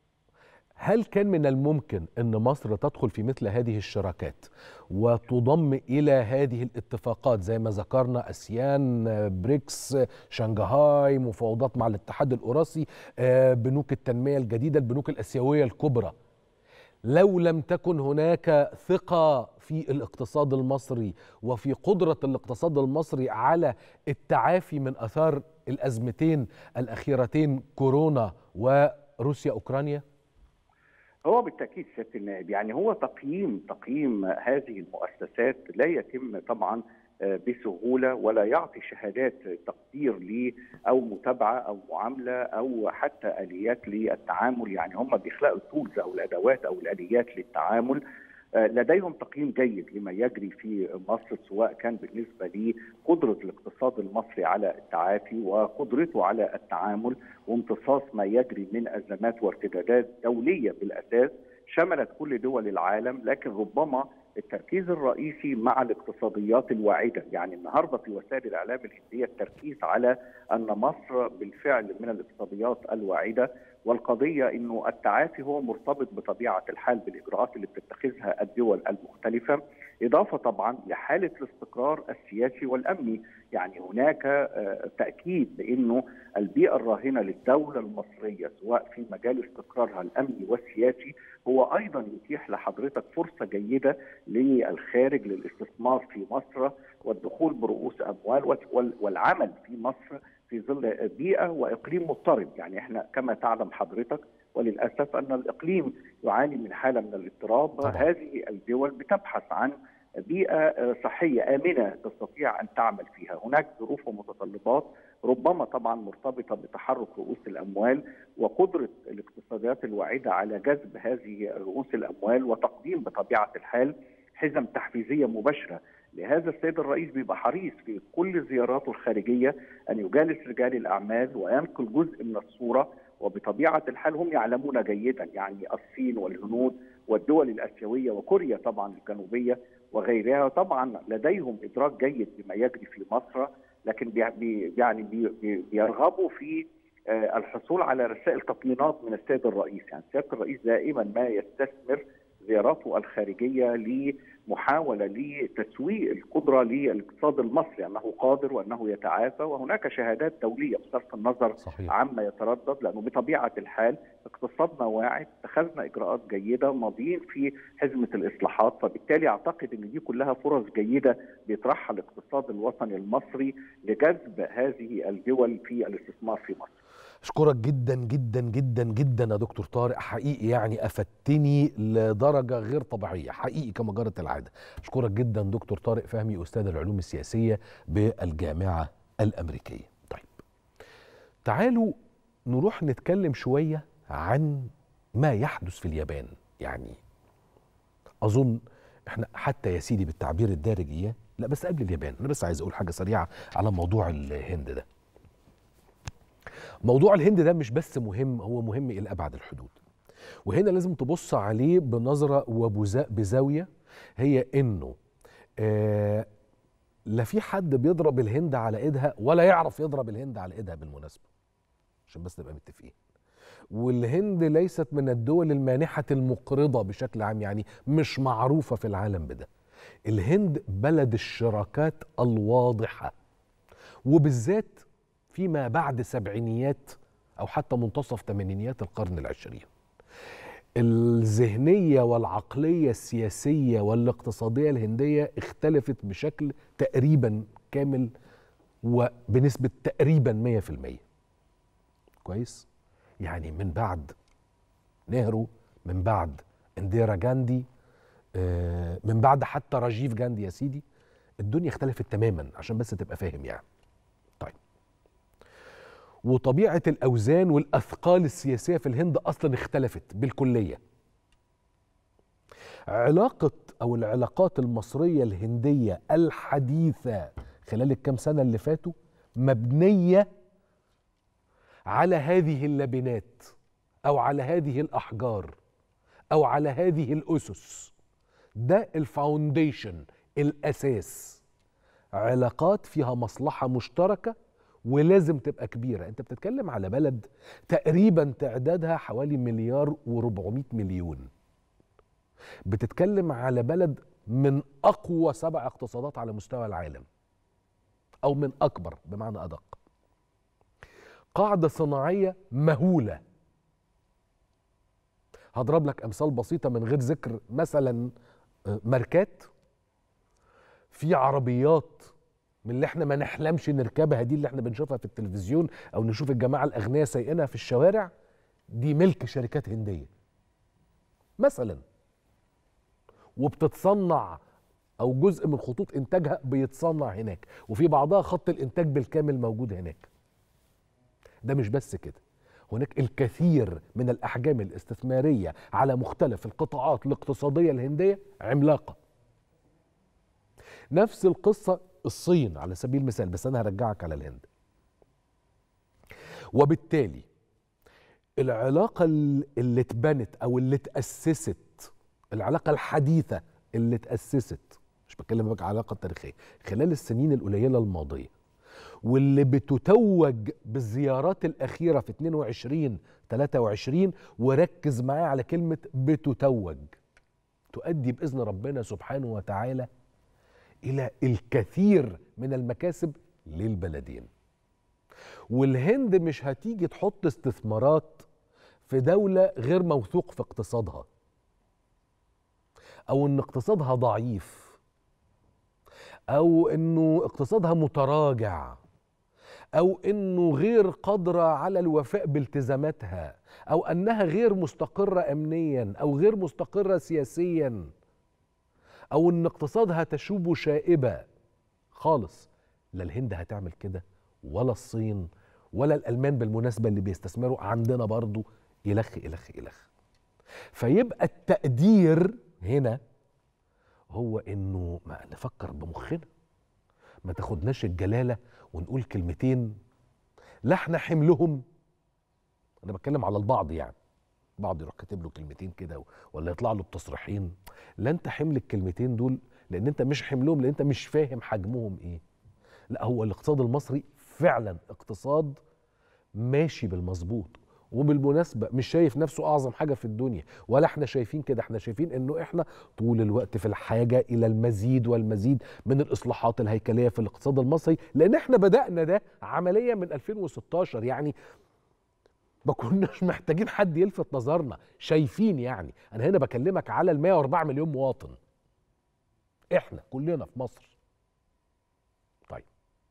هل كان من الممكن ان مصر تدخل في مثل هذه الشراكات وتضم الى هذه الاتفاقات زي ما ذكرنا اسيان بريكس شنغهاي مفاوضات مع الاتحاد الاوراسي بنوك التنميه الجديده البنوك الاسيويه الكبرى لو لم تكن هناك ثقه في الاقتصاد المصري وفي قدره الاقتصاد المصري على التعافي من اثار الازمتين الاخيرتين كورونا وروسيا اوكرانيا هو بالتاكيد سياده النائب يعني هو تقييم تقييم هذه المؤسسات لا يتم طبعا بسهوله ولا يعطي شهادات تقدير ل او متابعه او معامله او حتى اليات للتعامل يعني هم بيخلقوا التولز او الادوات او الاليات للتعامل لديهم تقييم جيد لما يجري في مصر سواء كان بالنسبه لقدره الاقتصاد المصري على التعافي وقدرته على التعامل وامتصاص ما يجري من ازمات وارتدادات دوليه بالاساس شملت كل دول العالم لكن ربما التركيز الرئيسي مع الاقتصاديات الواعده، يعني النهارده في وسائل الاعلام الهنديه التركيز على ان مصر بالفعل من الاقتصاديات الواعده والقضيه انه التعافي هو مرتبط بطبيعه الحال بالاجراءات اللي بتتخذها الدول المختلفه، إضافة طبعا لحالة الاستقرار السياسي والأمني يعني هناك تأكيد بأنه البيئة الراهنة للدولة المصرية سواء في مجال استقرارها الأمني والسياسي هو أيضا يتيح لحضرتك فرصة جيدة للخارج للاستثمار في مصر والدخول برؤوس أموال والعمل في مصر في ظل بيئة وإقليم مضطرب يعني احنا كما تعلم حضرتك وللأسف أن الإقليم يعاني من حالة من الاضطراب طبعا. هذه الدول بتبحث عن بيئة صحية آمنة تستطيع أن تعمل فيها هناك ظروف ومتطلبات ربما طبعا مرتبطة بتحرك رؤوس الأموال وقدرة الاقتصادات الواعدة على جذب هذه رؤوس الأموال وتقديم بطبيعة الحال حزم تحفيزية مباشرة لهذا السيد الرئيس بيبقى حريص في كل زياراته الخارجية أن يجالس رجال الأعمال وينقل جزء من الصورة وبطبيعة الحال هم يعلمون جيدا يعني الصين والهنود والدول الآسيوية وكوريا طبعا الجنوبية وغيرها طبعا لديهم إدراك جيد بما يجري في مصر لكن بي يعني بي بيرغبوا في الحصول على رسائل تطمينات من السيد الرئيس يعني سيادة الرئيس دائما ما يستثمر زياراته الخارجية لمحاولة لتسويق القدرة للاقتصاد المصري أنه قادر وأنه يتعافى وهناك شهادات دولية بصرف النظر صحيح. عما يتردد لأنه بطبيعة الحال اقتصادنا واعد اتخذنا إجراءات جيدة ماضيين في حزمة الإصلاحات فبالتالي أعتقد أن دي كلها فرص جيدة بيطرحها الاقتصاد الوطني المصري لجذب هذه الدول في الاستثمار في مصر اشكرك جدا جدا جدا جدا يا دكتور طارق حقيقي يعني افدتني لدرجه غير طبيعيه حقيقي كما جرت العاده اشكرك جدا دكتور طارق فهمي استاذ العلوم السياسيه بالجامعه الامريكيه طيب تعالوا نروح نتكلم شويه عن ما يحدث في اليابان يعني اظن احنا حتى يا سيدي بالتعبير الدارج اياه لا بس قبل اليابان انا بس عايز اقول حاجه سريعه على موضوع الهند ده موضوع الهند ده مش بس مهم هو مهم الى ابعد الحدود وهنا لازم تبص عليه بنظره وبزاويه هي انه آه لا في حد بيضرب الهند على ايدها ولا يعرف يضرب الهند على ايدها بالمناسبه عشان بس نبقى متفقين والهند ليست من الدول المانحه المقرضه بشكل عام يعني مش معروفه في العالم بده الهند بلد الشراكات الواضحه وبالذات فيما بعد سبعينيات أو حتى منتصف ثمانينيات القرن العشرين الذهنية والعقلية السياسية والاقتصادية الهندية اختلفت بشكل تقريبا كامل وبنسبة تقريبا مية في المية كويس يعني من بعد نهرو من بعد انديرا جاندي من بعد حتى راجيف جاندي يا سيدي الدنيا اختلفت تماما عشان بس تبقى فاهم يعني وطبيعه الاوزان والاثقال السياسيه في الهند اصلا اختلفت بالكليه علاقه او العلاقات المصريه الهنديه الحديثه خلال الكام سنه اللي فاتوا مبنيه على هذه اللبنات او على هذه الاحجار او على هذه الاسس ده الفاونديشن الاساس علاقات فيها مصلحه مشتركه ولازم تبقى كبيره انت بتتكلم على بلد تقريبا تعدادها حوالي مليار و400 مليون بتتكلم على بلد من اقوى سبع اقتصادات على مستوى العالم او من اكبر بمعنى ادق قاعده صناعيه مهوله هضرب لك امثال بسيطه من غير ذكر مثلا ماركات في عربيات من اللي احنا ما نحلمش نركبها دي اللي احنا بنشوفها في التلفزيون او نشوف الجماعه الاغنياء سايقينها في الشوارع دي ملك شركات هنديه مثلا وبتتصنع او جزء من خطوط انتاجها بيتصنع هناك وفي بعضها خط الانتاج بالكامل موجود هناك ده مش بس كده هناك الكثير من الاحجام الاستثماريه على مختلف القطاعات الاقتصاديه الهنديه عملاقه نفس القصه الصين على سبيل المثال بس انا هرجعك على الهند وبالتالي العلاقة اللي اتبنت أو اللي اتأسست العلاقة الحديثة اللي اتأسست مش بتكلم بقى علاقة تاريخية خلال السنين القليلة الماضية واللي بتتوج بالزيارات الأخيرة في 22 23 وركز معايا على كلمة بتتوج تؤدي باذن ربنا سبحانه وتعالى الى الكثير من المكاسب للبلدين والهند مش هتيجي تحط استثمارات في دولة غير موثوق في اقتصادها أو إن اقتصادها ضعيف أو إنه اقتصادها متراجع أو إنه غير قادرة على الوفاء بالتزاماتها أو أنها غير مستقرة أمنيا أو غير مستقرة سياسيا أو إن اقتصادها تشوب شائبة خالص لا الهند هتعمل كده ولا الصين ولا الألمان بالمناسبة اللي بيستثمروا عندنا برضو إلخ إلخ إلخ فيبقى التقدير هنا هو إنه ما نفكر بمخنا ما تاخدناش الجلالة ونقول كلمتين لا احنا حملهم انا بتكلم على البعض يعني بعض يروح كاتب له كلمتين كده ولا يطلع له بتصريحين لا انت حمل الكلمتين دول لان انت مش حملهم لان انت مش فاهم حجمهم ايه لا هو الاقتصاد المصري فعلا اقتصاد ماشي بالمظبوط وبالمناسبة مش شايف نفسه أعظم حاجة في الدنيا ولا احنا شايفين كده احنا شايفين انه احنا طول الوقت في الحاجة إلى المزيد والمزيد من الإصلاحات الهيكلية في الاقتصاد المصري لأن احنا بدأنا ده عمليا من 2016 يعني ما كناش محتاجين حد يلفت نظرنا شايفين يعني أنا هنا بكلمك على ال 104 مليون مواطن احنا كلنا في مصر طيب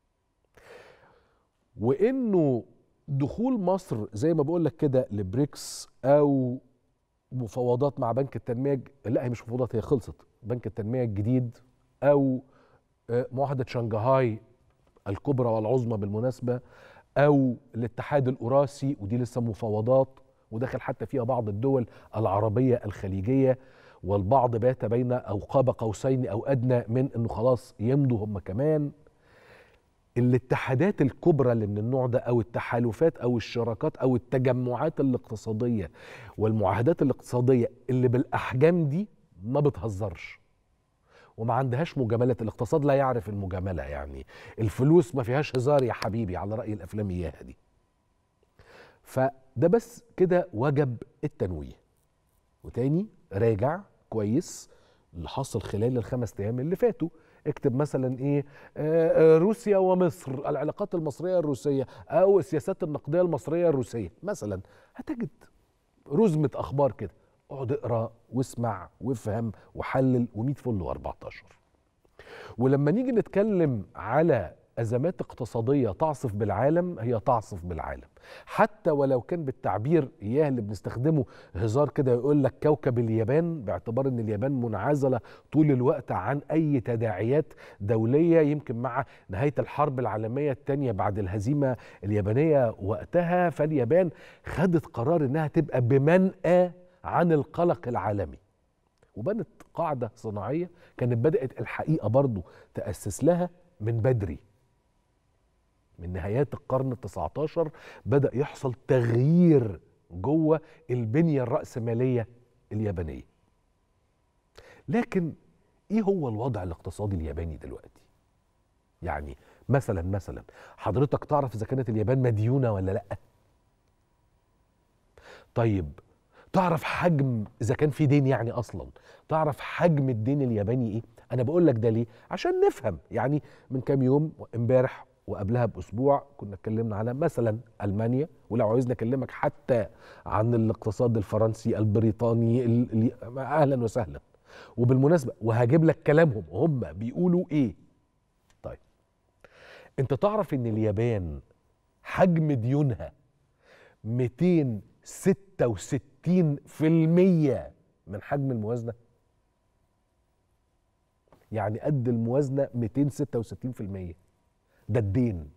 وانه دخول مصر زي ما بقول لك كده لبريكس او مفاوضات مع بنك التنميه الج- لا هي مش مفاوضات هي خلصت بنك التنميه الجديد او آه، معاهده شنغهاي الكبرى والعظمى بالمناسبه او الاتحاد الاوراسي ودي لسه مفاوضات وداخل حتى فيها بعض الدول العربيه الخليجيه والبعض بات بين او قاب قوسين او ادنى من انه خلاص يمضوا هم كمان الاتحادات الكبرى اللي من النوع ده او التحالفات او الشراكات او التجمعات الاقتصاديه والمعاهدات الاقتصاديه اللي بالاحجام دي ما بتهزرش وما عندهاش مجاملات الاقتصاد لا يعرف المجامله يعني الفلوس ما فيهاش هزار يا حبيبي على راي الافلام اياها دي فده بس كده وجب التنويه وتاني راجع كويس اللي حصل خلال الخمس ايام اللي فاتوا اكتب مثلا ايه آه، آه، روسيا ومصر العلاقات المصريه الروسيه او السياسات النقديه المصريه الروسيه مثلا هتجد رزمه اخبار كده اقعد اقرا واسمع وافهم وحلل و100 فل و14 ولما نيجي نتكلم على ازمات اقتصاديه تعصف بالعالم هي تعصف بالعالم حتى ولو كان بالتعبير اياه اللي بنستخدمه هزار كده يقول لك كوكب اليابان باعتبار ان اليابان منعزله طول الوقت عن اي تداعيات دوليه يمكن مع نهايه الحرب العالميه الثانيه بعد الهزيمه اليابانيه وقتها فاليابان خدت قرار انها تبقى بمنأى عن القلق العالمي وبنت قاعدة صناعية كانت بدأت الحقيقة برضو تأسس لها من بدري من نهايات القرن التسعة عشر بدأ يحصل تغيير جوه البنية الرأسمالية اليابانية لكن ايه هو الوضع الاقتصادي الياباني دلوقتي يعني مثلا مثلا حضرتك تعرف اذا كانت اليابان مديونة ولا لا طيب تعرف حجم اذا كان في دين يعني اصلا تعرف حجم الدين الياباني ايه انا بقول لك ده ليه عشان نفهم يعني من كام يوم امبارح وقبلها باسبوع كنا اتكلمنا على مثلا المانيا ولو عاوزني اكلمك حتى عن الاقتصاد الفرنسي البريطاني ال- ال- اهلا وسهلا وبالمناسبه وهجيب لك كلامهم هم بيقولوا ايه طيب انت تعرف ان اليابان حجم ديونها 266% من حجم الموازنة يعني قد الموازنة 266% ده الدين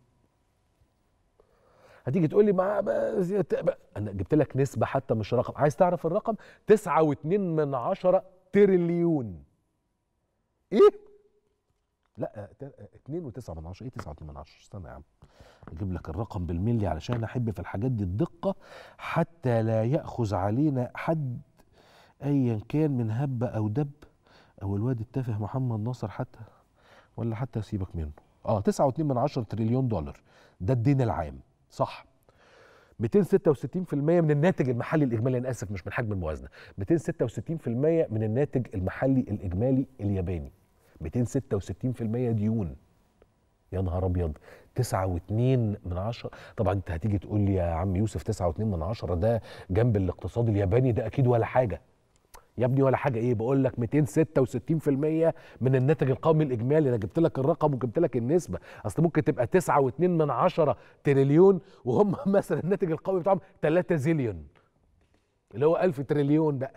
هتيجي تقول لي ما ما- ما- انا جبت لك نسبة حتى مش رقم عايز تعرف الرقم 9.2 من عشرة تريليون ايه لا 2 و9 من 10 ايه 9 من 10 استنى يا عم اجيب لك الرقم بالملي علشان احب في الحاجات دي الدقه حتى لا ياخذ علينا حد ايا كان من هب او دب او الواد التافه محمد ناصر حتى ولا حتى سيبك منه اه 9.2 من 10 تريليون دولار ده الدين العام صح 266% من الناتج المحلي الاجمالي انا اسف مش من حجم الموازنه 266% من الناتج المحلي الاجمالي الياباني 266% ديون يا نهار ابيض 9.2 من عشرة طبعا انت هتيجي تقول لي يا عم يوسف 9.2 من عشرة ده جنب الاقتصاد الياباني ده اكيد ولا حاجه يا ابني ولا حاجه ايه بقول لك 266% من الناتج القومي الاجمالي انا جبت لك الرقم وجبت لك النسبه اصل ممكن تبقى 9.2 من عشرة تريليون وهم مثلا الناتج القومي بتاعهم 3 زيليون اللي هو 1000 تريليون بقى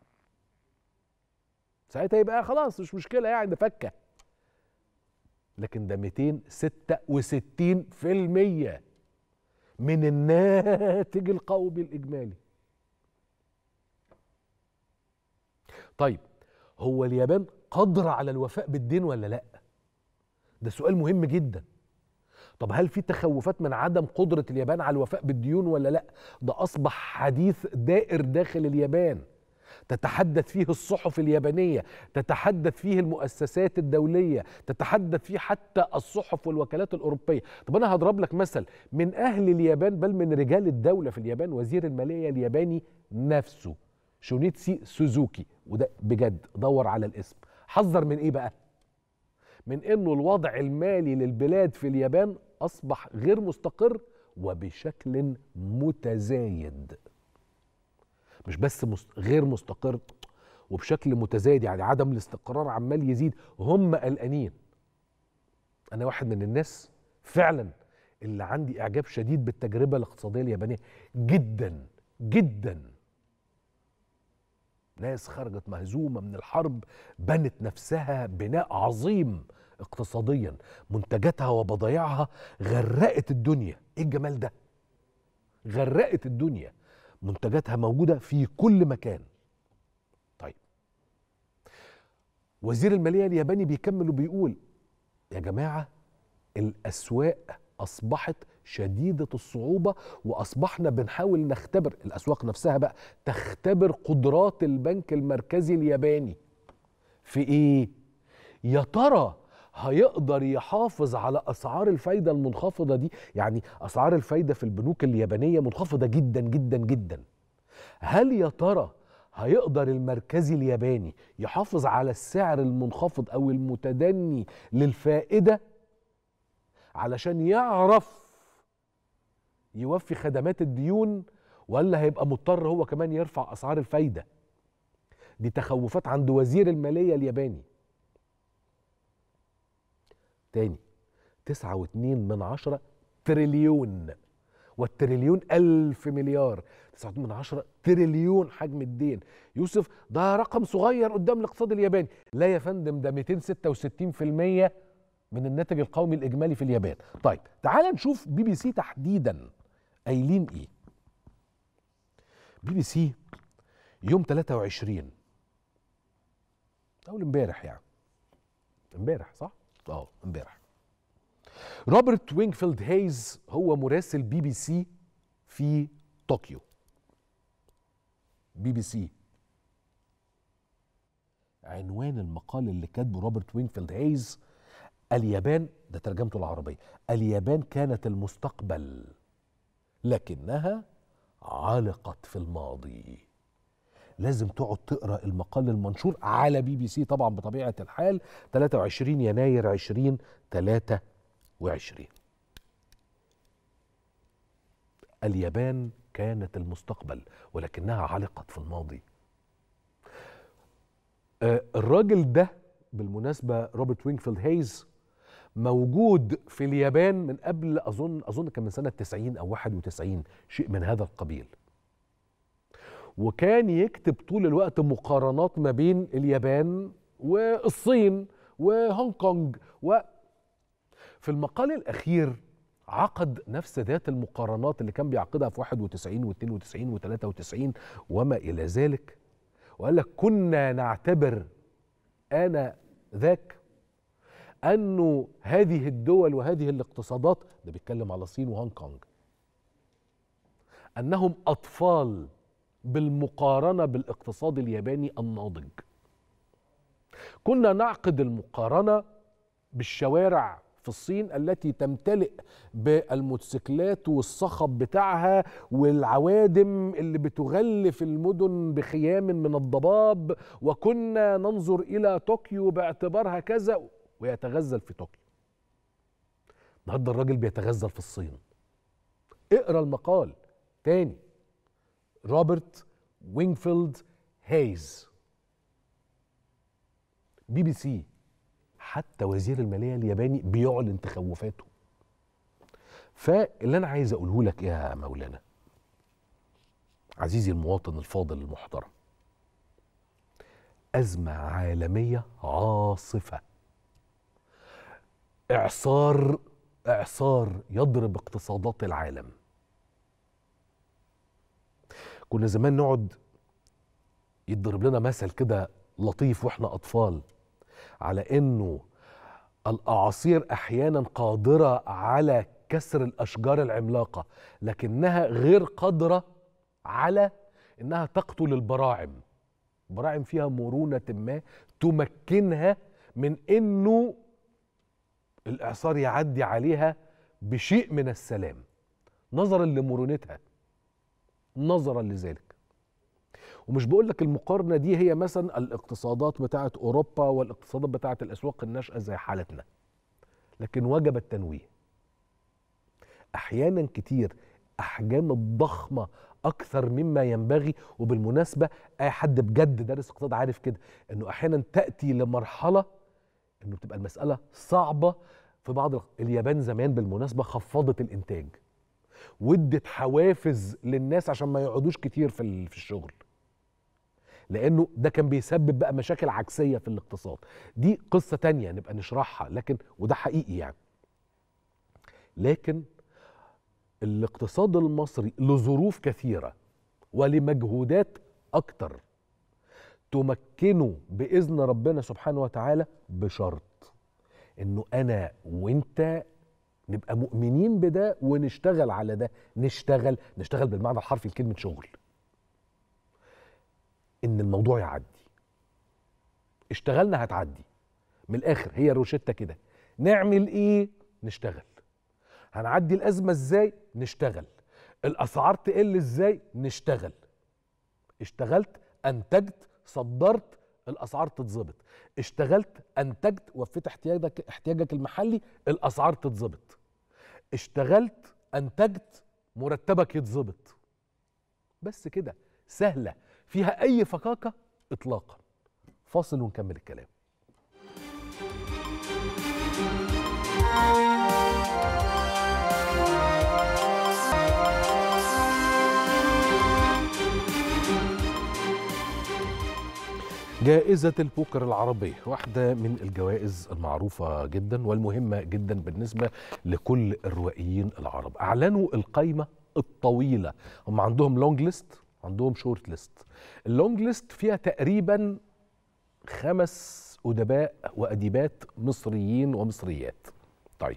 ساعتها يبقى خلاص مش مشكله يعني ده فكه لكن ده 266% من الناتج القومي الاجمالي طيب هو اليابان قادرة على الوفاء بالدين ولا لا ده سؤال مهم جدا طب هل في تخوفات من عدم قدرة اليابان على الوفاء بالديون ولا لا ده أصبح حديث دائر داخل اليابان تتحدث فيه الصحف اليابانية تتحدث فيه المؤسسات الدولية تتحدث فيه حتى الصحف والوكالات الأوروبية طب أنا هضرب لك مثل من أهل اليابان بل من رجال الدولة في اليابان وزير المالية الياباني نفسه شونيتسي سوزوكي وده بجد دور على الاسم حذر من ايه بقى من انه الوضع المالي للبلاد في اليابان اصبح غير مستقر وبشكل متزايد مش بس مست... غير مستقر وبشكل متزايد يعني عدم الاستقرار عمال يزيد هم قلقانين انا واحد من الناس فعلا اللي عندي اعجاب شديد بالتجربه الاقتصاديه اليابانيه جدا جدا ناس خرجت مهزومة من الحرب بنت نفسها بناء عظيم اقتصاديا منتجاتها وبضايعها غرقت الدنيا ايه الجمال ده غرقت الدنيا منتجاتها موجودة في كل مكان طيب وزير المالية الياباني بيكمل وبيقول يا جماعة الأسواق أصبحت شديدة الصعوبة وأصبحنا بنحاول نختبر الأسواق نفسها بقى تختبر قدرات البنك المركزي الياباني في إيه؟ يا ترى هيقدر يحافظ على أسعار الفايدة المنخفضة دي يعني أسعار الفايدة في البنوك اليابانية منخفضة جدا جدا جدا هل يا ترى هيقدر المركزي الياباني يحافظ على السعر المنخفض أو المتدني للفائدة علشان يعرف يوفي خدمات الديون ولا هيبقى مضطر هو كمان يرفع اسعار الفايده دي تخوفات عند وزير الماليه الياباني تاني تسعة واتنين من عشرة تريليون والتريليون ألف مليار تسعة من عشرة تريليون حجم الدين يوسف ده رقم صغير قدام الاقتصاد الياباني لا يا فندم ده 266% من الناتج القومي الإجمالي في اليابان طيب تعال نشوف بي بي سي تحديدا قايلين ايه بي بي سي يوم 23 اول امبارح يعني امبارح صح اه امبارح روبرت وينغفيلد هيز هو مراسل بي بي سي في طوكيو بي بي سي عنوان المقال اللي كاتبه روبرت وينغفيلد هيز اليابان ده ترجمته العربية اليابان كانت المستقبل لكنها علقت في الماضي لازم تقعد تقرا المقال المنشور على بي بي سي طبعا بطبيعه الحال 23 يناير 2023 اليابان كانت المستقبل ولكنها علقت في الماضي آه الراجل ده بالمناسبه روبرت وينغفيلد هيز موجود في اليابان من قبل اظن اظن كان من سنه 90 او 91 شيء من هذا القبيل وكان يكتب طول الوقت مقارنات ما بين اليابان والصين وهونج كونج و في المقال الاخير عقد نفس ذات المقارنات اللي كان بيعقدها في 91 و92 و93 وما الى ذلك وقال لك كنا نعتبر انا ذاك انه هذه الدول وهذه الاقتصادات ده بيتكلم على الصين وهونج كونج انهم اطفال بالمقارنه بالاقتصاد الياباني الناضج كنا نعقد المقارنه بالشوارع في الصين التي تمتلئ بالموتوسيكلات والصخب بتاعها والعوادم اللي بتغلف المدن بخيام من الضباب وكنا ننظر الى طوكيو باعتبارها كذا ويتغزل في طوكيو النهارده الراجل بيتغزل في الصين اقرا المقال تاني روبرت وينفيلد هيز بي بي سي حتى وزير الماليه الياباني بيعلن تخوفاته فاللي انا عايز اقوله لك ايه يا مولانا عزيزي المواطن الفاضل المحترم ازمه عالميه عاصفه اعصار اعصار يضرب اقتصادات العالم كنا زمان نقعد يضرب لنا مثل كده لطيف واحنا اطفال على انه الاعاصير احيانا قادره على كسر الاشجار العملاقه لكنها غير قادره على انها تقتل البراعم البراعم فيها مرونه ما تمكنها من انه الاعصار يعدي عليها بشيء من السلام نظرا لمرونتها نظرا لذلك ومش بقول لك المقارنه دي هي مثلا الاقتصادات بتاعه اوروبا والاقتصادات بتاعه الاسواق الناشئه زي حالتنا لكن وجب التنويه احيانا كتير احجام الضخمه اكثر مما ينبغي وبالمناسبه اي حد بجد دارس اقتصاد عارف كده انه احيانا تاتي لمرحله انه بتبقى المساله صعبه في بعض الخ- اليابان زمان بالمناسبه خفضت الانتاج وادت حوافز للناس عشان ما يقعدوش كتير في ال- في الشغل لانه ده كان بيسبب بقى مشاكل عكسيه في الاقتصاد دي قصه تانية نبقى نشرحها لكن وده حقيقي يعني لكن الاقتصاد المصري لظروف كثيره ولمجهودات اكتر تمكنه باذن ربنا سبحانه وتعالى بشرط انه انا وانت نبقى مؤمنين بده ونشتغل على ده نشتغل نشتغل بالمعنى الحرفي لكلمه شغل ان الموضوع يعدي اشتغلنا هتعدي من الاخر هي روشته كده نعمل ايه نشتغل هنعدي الازمه ازاي نشتغل الاسعار تقل ازاي نشتغل اشتغلت انتجت صدرت الاسعار تتظبط اشتغلت انتجت وفيت احتياجك احتياجك المحلي الاسعار تتظبط اشتغلت انتجت مرتبك يتظبط بس كده سهله فيها اي فكاكه اطلاقا فاصل ونكمل الكلام جائزة البوكر العربية واحدة من الجوائز المعروفة جدا والمهمة جدا بالنسبة لكل الروائيين العرب أعلنوا القائمة الطويلة هم عندهم لونج ليست عندهم شورت ليست اللونج ليست فيها تقريبا خمس أدباء وأديبات مصريين ومصريات طيب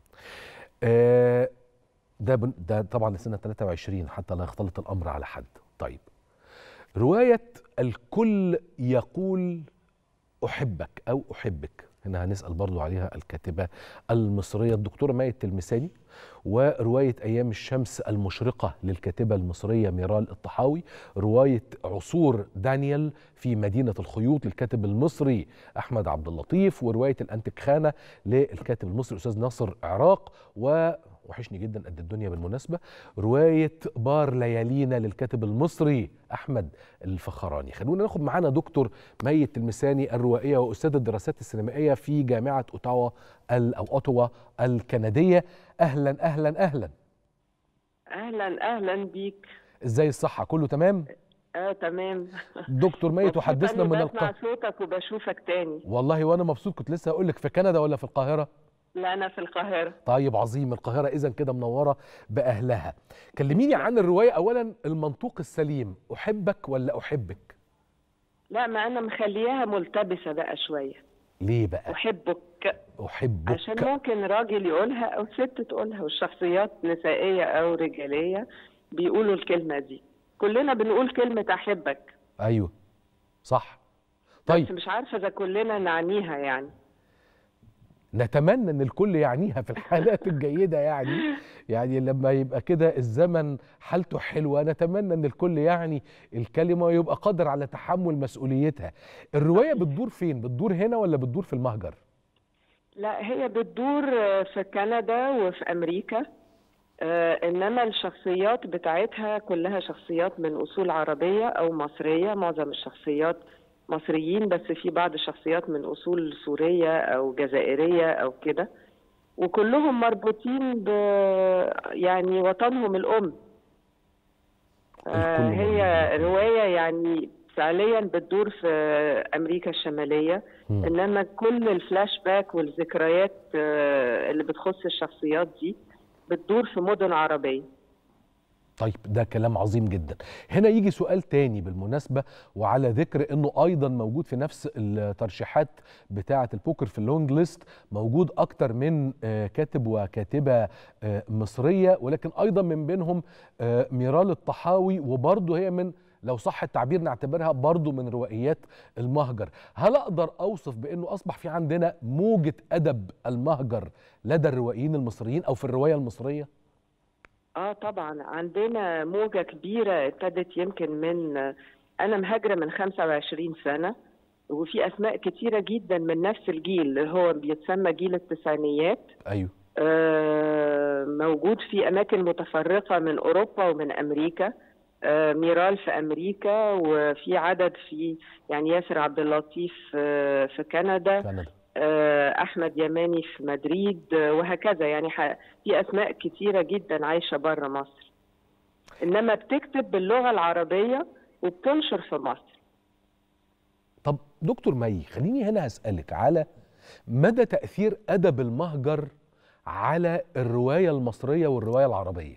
آه ده بن- ده طبعا لسنة 23 حتى لا يختلط الأمر على حد طيب رواية الكل يقول أحبك أو أحبك هنا هنسأل برضو عليها الكاتبة المصرية الدكتورة ماية التلمساني ورواية أيام الشمس المشرقة للكاتبة المصرية ميرال الطحاوي رواية عصور دانيال في مدينة الخيوط للكاتب المصري أحمد عبد اللطيف ورواية الأنتك خانة للكاتب المصري أستاذ ناصر عراق و وحشني جدا قد الدنيا بالمناسبة رواية بار ليالينا للكاتب المصري أحمد الفخراني خلونا ناخد معانا دكتور مي التلمساني الروائية وأستاذ الدراسات السينمائية في جامعة أوتاوا ال- أو أوتوا الكندية أهلا أهلا أهلا اهلا اهلا بيك إزاي الصحة كله تمام اه تمام دكتور مي مبسوطة تحدثنا إني من بسمع القاهرة صوتك وبشوفك تاني والله وأنا مبسوط كنت لسه هقول لك في كندا ولا في القاهرة لا انا في القاهره طيب عظيم القاهرة إذا كده منورة بأهلها كلميني عن الرواية أولا المنطوق السليم أحبك ولا أحبك لا ما انا مخلياها ملتبسه بقى شويه ليه بقى احبك أحبك عشان ممكن راجل يقولها او ست تقولها والشخصيات نسائيه او رجاليه بيقولوا الكلمه دي كلنا بنقول كلمه احبك ايوه صح بس طيب مش عارفه اذا كلنا نعنيها يعني نتمنى ان الكل يعنيها في الحالات الجيده يعني يعني لما يبقى كده الزمن حالته حلوه نتمنى ان الكل يعني الكلمه ويبقى قادر على تحمل مسؤوليتها الروايه بتدور فين بتدور هنا ولا بتدور في المهجر لا هي بتدور في كندا وفي امريكا آه، انما الشخصيات بتاعتها كلها شخصيات من اصول عربيه او مصريه معظم الشخصيات مصريين بس في بعض الشخصيات من اصول سوريه او جزائريه او كده وكلهم مربوطين ب يعني وطنهم الام آه، الكل هي مربوط بالوطن. روايه يعني فعليا بتدور في امريكا الشماليه مم. انما كل الفلاش باك والذكريات آه، اللي بتخص الشخصيات دي بتدور في مدن عربيه طيب ده كلام عظيم جدا هنا يجي سؤال تاني بالمناسبة وعلى ذكر انه ايضا موجود في نفس الترشيحات بتاعة البوكر في اللونج ليست موجود اكتر من آه، كاتب وكاتبة آه، مصرية ولكن ايضا من بينهم آه، ميرال الطحاوي وبرضه هي من لو صح التعبير نعتبرها برضه من روائيات المهجر هل اقدر اوصف بانه اصبح في عندنا موجة ادب المهجر لدى الروائيين المصريين او في الرواية المصرية اه طبعا عندنا موجة كبيرة ابتدت يمكن من انا مهاجرة من 25 سنة وفي اسماء كتيرة جدا من نفس الجيل اللي هو بيتسمى جيل التسعينيات ايوه آه، موجود في اماكن متفرقة من اوروبا ومن امريكا آه، ميرال في امريكا وفي عدد في يعني ياسر عبد اللطيف آه، في كندا كندا آه، احمد يماني في مدريد آه، وهكذا يعني ح- في اسماء كتيره جدا عايشه بره مصر انما بتكتب باللغه العربيه وبتنشر في مصر طب دكتور مي خليني هنا هسألك على مدى تأثير أدب المهجر على الرواية المصرية والرواية العربية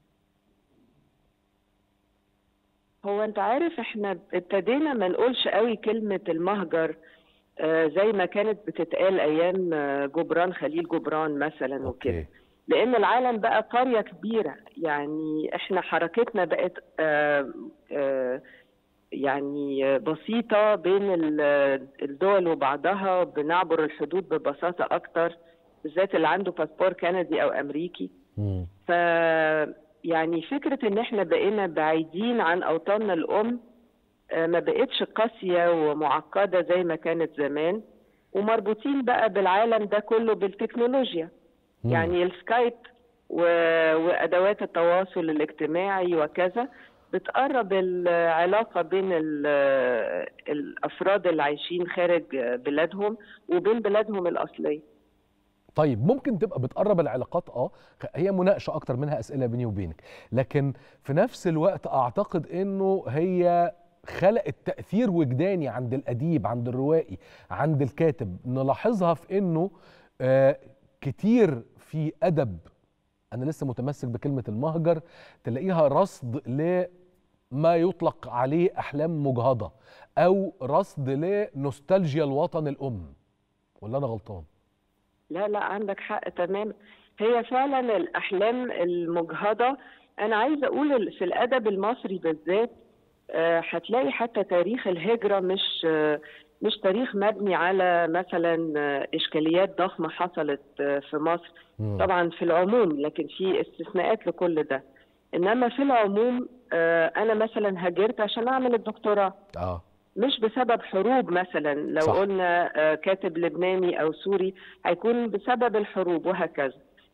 هو انت عارف احنا ابتدينا ما نقولش قوي كلمه المهجر آه، زي ما كانت بتتقال ايام آه، جبران خليل جبران مثلا وكده أوكي لان العالم بقى قريه كبيره يعني احنا حركتنا بقت آه، آه، يعني بسيطه بين ال- الدول وبعضها بنعبر الحدود ببساطه اكتر بالذات اللي عنده باسبور كندي او امريكي مم. ف يعني فكره ان احنا بقينا بعيدين عن اوطاننا الام آه، ما بقتش قاسيه ومعقده زي ما كانت زمان ومربوطين بقى بالعالم ده كله بالتكنولوجيا مم. يعني السكايب و... وادوات التواصل الاجتماعي وكذا بتقرب العلاقه بين ال... الافراد اللي عايشين خارج بلادهم وبين بلادهم الاصليه طيب ممكن تبقى بتقرب العلاقات اه هي مناقشة أكتر منها أسئلة بيني وبينك لكن في نفس الوقت أعتقد إنه هي خلقت تأثير وجداني عند الأديب عند الروائي عند الكاتب نلاحظها في إنه آه كتير في أدب أنا لسه متمسك بكلمة المهجر تلاقيها رصد لما يطلق عليه أحلام مجهضة أو رصد لنوستالجيا الوطن الأم ولا أنا غلطان؟ لا لا عندك حق تماما هي فعلا الأحلام المجهضة أنا عايزة أقول في الأدب المصري بالذات آه، هتلاقي حتى تاريخ الهجرة مش آه، مش تاريخ مبني على مثلا آه، إشكاليات ضخمة حصلت آه، في مصر مم. طبعا في العموم لكن في استثناءات لكل ده إنما في العموم آه، أنا مثلا هاجرت عشان أعمل الدكتوراه اه مش بسبب حروب مثلا لو صح. صح. قلنا آه، كاتب لبناني او سوري هيكون بسبب الحروب وهكذا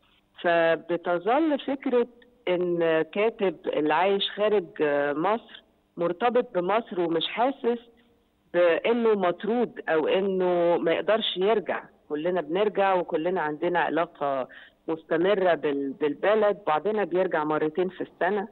فبتظل فكره ان كاتب اللي عايش خارج آه، مصر مرتبط بمصر ومش حاسس بانه مطرود او انه ما يقدرش يرجع كلنا بنرجع وكلنا عندنا علاقه مستمره بال- بالبلد بعضنا بيرجع مرتين في السنه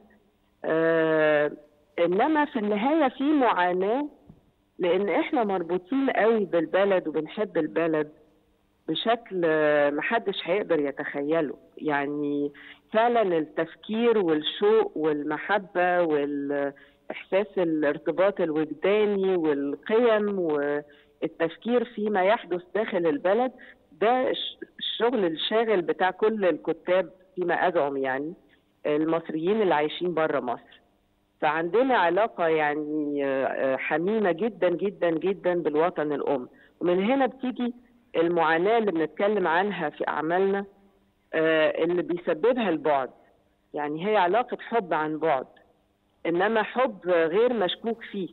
آه انما في النهايه في معاناه لان احنا مربوطين قوي بالبلد وبنحب البلد بشكل آه، محدش هيقدر يتخيله يعني فعلا التفكير والشوق والمحبة والإحساس الارتباط الوجداني والقيم والتفكير فيما يحدث داخل البلد ده الش- الشغل الشاغل بتاع كل الكتاب فيما أزعم يعني المصريين اللي عايشين بره مصر فعندنا علاقة يعني آه، آه، حميمة جدا جدا جدا بالوطن الأم ومن هنا بتيجي المعاناة اللي بنتكلم عنها في أعمالنا آه، اللي بيسببها البعد يعني هي علاقة حب عن بعد إنما حب غير مشكوك فيه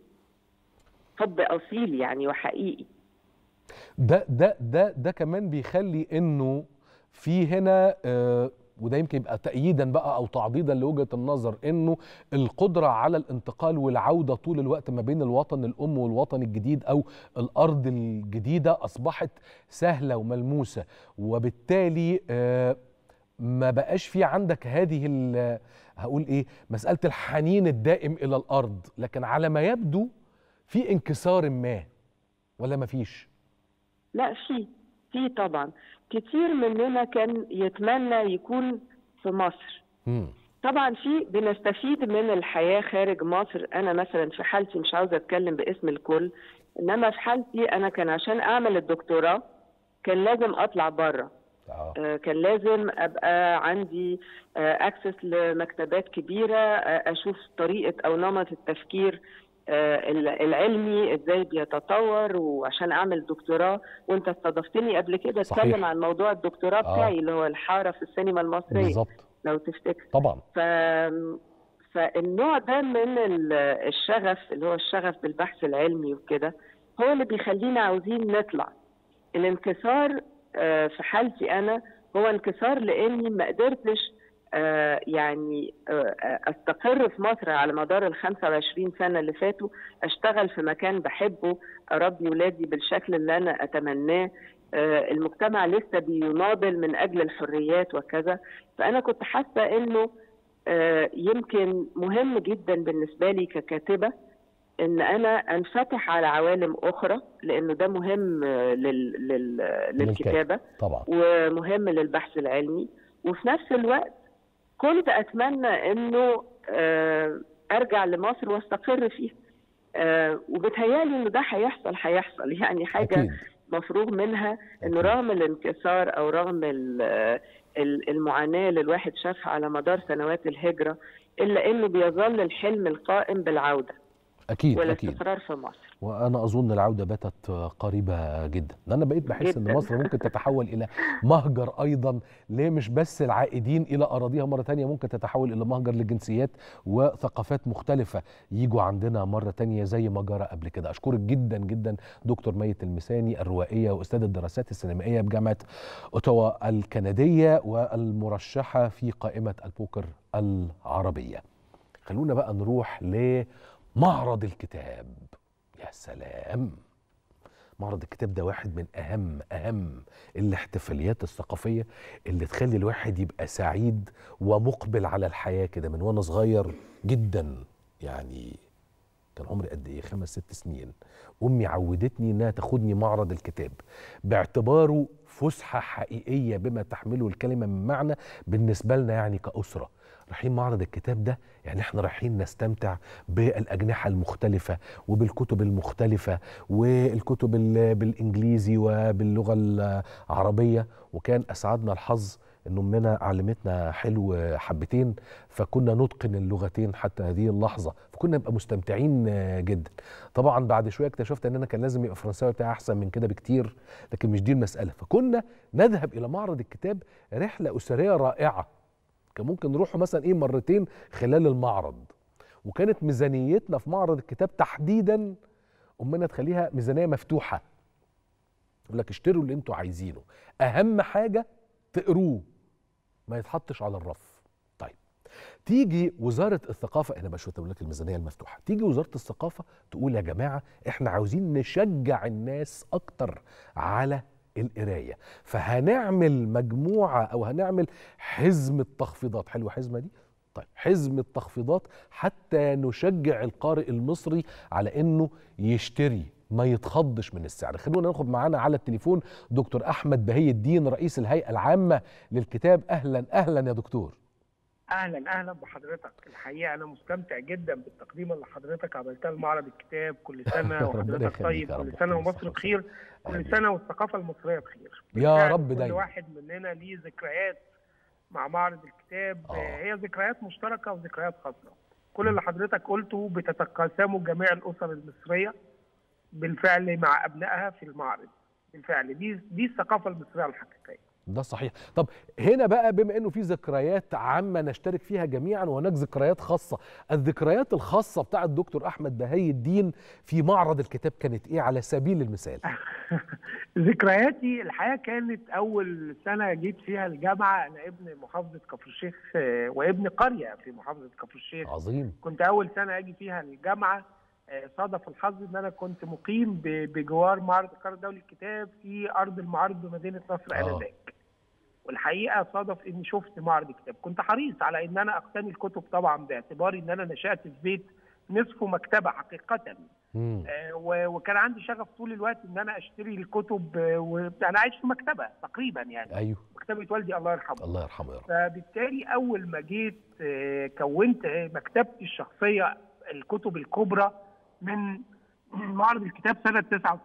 حب أصيل يعني وحقيقي ده ده ده ده كمان بيخلي انه في هنا آه وده يمكن يبقى تأييدا بقى او تعضيدا لوجهة النظر انه القدرة على الانتقال والعودة طول الوقت ما بين الوطن الام والوطن الجديد او الارض الجديدة اصبحت سهلة وملموسة وبالتالي آه ما بقاش في عندك هذه ال- هقول ايه مسألة الحنين الدائم الى الارض لكن على ما يبدو في انكسار ما ولا ما فيش لا في في طبعا كتير مننا كان يتمنى يكون في مصر مم. طبعا في بنستفيد من الحياة خارج مصر أنا مثلا في حالتي مش عاوزة أتكلم باسم الكل إنما في حالتي أنا كان عشان أعمل الدكتوراه كان لازم أطلع بره آه. آه، كان لازم ابقى عندي اكسس لمكتبات كبيره آه، اشوف طريقه او نمط التفكير آه، ال- العلمي ازاي بيتطور وعشان اعمل دكتوراه وانت استضفتني قبل كده صحيح. اتكلم عن موضوع الدكتوراه آه. بتاعي اللي هو الحاره في السينما المصريه بالظبط لو تفتكر طبعا ف فالنوع ده من ال- الشغف اللي هو الشغف بالبحث العلمي وكده هو اللي بيخلينا عاوزين نطلع الانكسار آه، في حالتي انا هو انكسار لاني ما قدرتش آه، يعني آه، استقر في مصر على مدار ال 25 سنه اللي فاتوا اشتغل في مكان بحبه اربي ولادي بالشكل اللي انا اتمناه آه، المجتمع لسه بيناضل من اجل الحريات وكذا فانا كنت حاسه انه آه، يمكن مهم جدا بالنسبه لي ككاتبه ان انا انفتح على عوالم اخرى لانه ده مهم آه، لل... لل... للكتابه طبعا ومهم للبحث العلمي وفي نفس الوقت كنت اتمنى انه آه، ارجع لمصر واستقر فيها آه، وبتهيالي انه ده هيحصل هيحصل يعني حاجه اكيد مفروغ منها انه أكيد. رغم الانكسار او رغم ال- ال- المعاناه اللي الواحد شافها على مدار سنوات الهجره الا انه بيظل الحلم القائم بالعوده اكيد اكيد والاستقرار في مصر وانا اظن العوده باتت قريبه جدا انا بقيت بحس ان جداً. مصر ممكن تتحول الى مهجر ايضا ليه مش بس العائدين الى اراضيها مره تانية ممكن تتحول الى مهجر لجنسيات وثقافات مختلفه يجوا عندنا مره تانية زي ما جرى قبل كده اشكرك جدا جدا دكتور ميت المساني الروائيه واستاذ الدراسات السينمائيه بجامعه اوتاوا الكنديه والمرشحه في قائمه البوكر العربيه خلونا بقى نروح لمعرض الكتاب يا سلام معرض الكتاب ده واحد من اهم اهم الاحتفاليات الثقافيه اللي تخلي الواحد يبقى سعيد ومقبل على الحياه كده من وانا صغير جدا يعني كان عمري قد ايه خمس ست سنين امي عودتني انها تاخدني معرض الكتاب باعتباره فسحه حقيقيه بما تحمله الكلمه من معنى بالنسبه لنا يعني كاسره رايحين معرض الكتاب ده يعني احنا رايحين نستمتع بالاجنحه المختلفه وبالكتب المختلفه والكتب ال- بالانجليزي وباللغه العربيه وكان اسعدنا الحظ ان امنا علمتنا حلو حبتين فكنا نتقن اللغتين حتى هذه اللحظه فكنا نبقى مستمتعين جدا طبعا بعد شويه اكتشفت ان انا كان لازم يبقى الفرنساوي بتاعي احسن من كده بكتير لكن مش دي المساله فكنا نذهب الى معرض الكتاب رحله اسريه رائعه كان ممكن نروحوا مثلا ايه مرتين خلال المعرض وكانت ميزانيتنا في معرض الكتاب تحديدا امنا تخليها ميزانيه مفتوحه يقول لك اشتروا اللي انتوا عايزينه اهم حاجه تقروه ما يتحطش على الرف طيب تيجي وزاره الثقافه انا بشوف بقول لك الميزانيه المفتوحه تيجي وزاره الثقافه تقول يا جماعه احنا عاوزين نشجع الناس اكتر على القرايه فهنعمل مجموعه او هنعمل حزمه تخفيضات حلوه حزمه دي طيب حزمه تخفيضات حتى نشجع القارئ المصري على انه يشتري ما يتخضش من السعر خلونا ناخد معانا على التليفون دكتور احمد بهي الدين رئيس الهيئه العامه للكتاب اهلا اهلا يا دكتور اهلا اهلا بحضرتك الحقيقه انا مستمتع جدا بالتقديم اللي حضرتك عملتها لمعرض الكتاب كل سنه ربنا وحضرتك يخليك طيب يا رب. كل سنه يخليك ومصر صحة بخير آمين. كل سنه والثقافه المصريه بخير يا بالفعل رب كل دايما. واحد مننا ليه ذكريات مع معرض الكتاب آه. آه. هي ذكريات مشتركه وذكريات خاصه كل اللي حضرتك قلته بتتقاسمه جميع الاسر المصريه بالفعل مع ابنائها في المعرض بالفعل دي دي الثقافه المصريه الحقيقيه ده صحيح طب هنا بقى بما انه في ذكريات عامه نشترك فيها جميعا وهناك ذكريات خاصه الذكريات الخاصه بتاع الدكتور احمد بهي الدين في معرض الكتاب كانت ايه على سبيل المثال ذكرياتي الحقيقه كانت اول سنه جيت فيها الجامعه انا ابن محافظه كفر الشيخ آه، وابن قريه في محافظه كفر الشيخ عظيم كنت اول سنه اجي فيها الجامعه آه، صادف الحظ ان انا كنت مقيم ب- بجوار معرض القاهره الدولي للكتاب في ارض المعارض بمدينه نصر آه. انذاك والحقيقه صادف اني شفت معرض الكتاب كنت حريص على ان انا اقتني الكتب طبعا باعتباري ان انا نشات في بيت نصفه مكتبه حقيقه مم. آه، و- وكان عندي شغف طول الوقت ان انا اشتري الكتب آه، وانا عايش في مكتبه تقريبا يعني ايوه مكتبه والدي الله يرحمه الله يرحمه يا رب فبالتالي اول ما جيت آه، كونت آه، مكتبتي الشخصيه الكتب الكبرى من معرض الكتاب سنه 99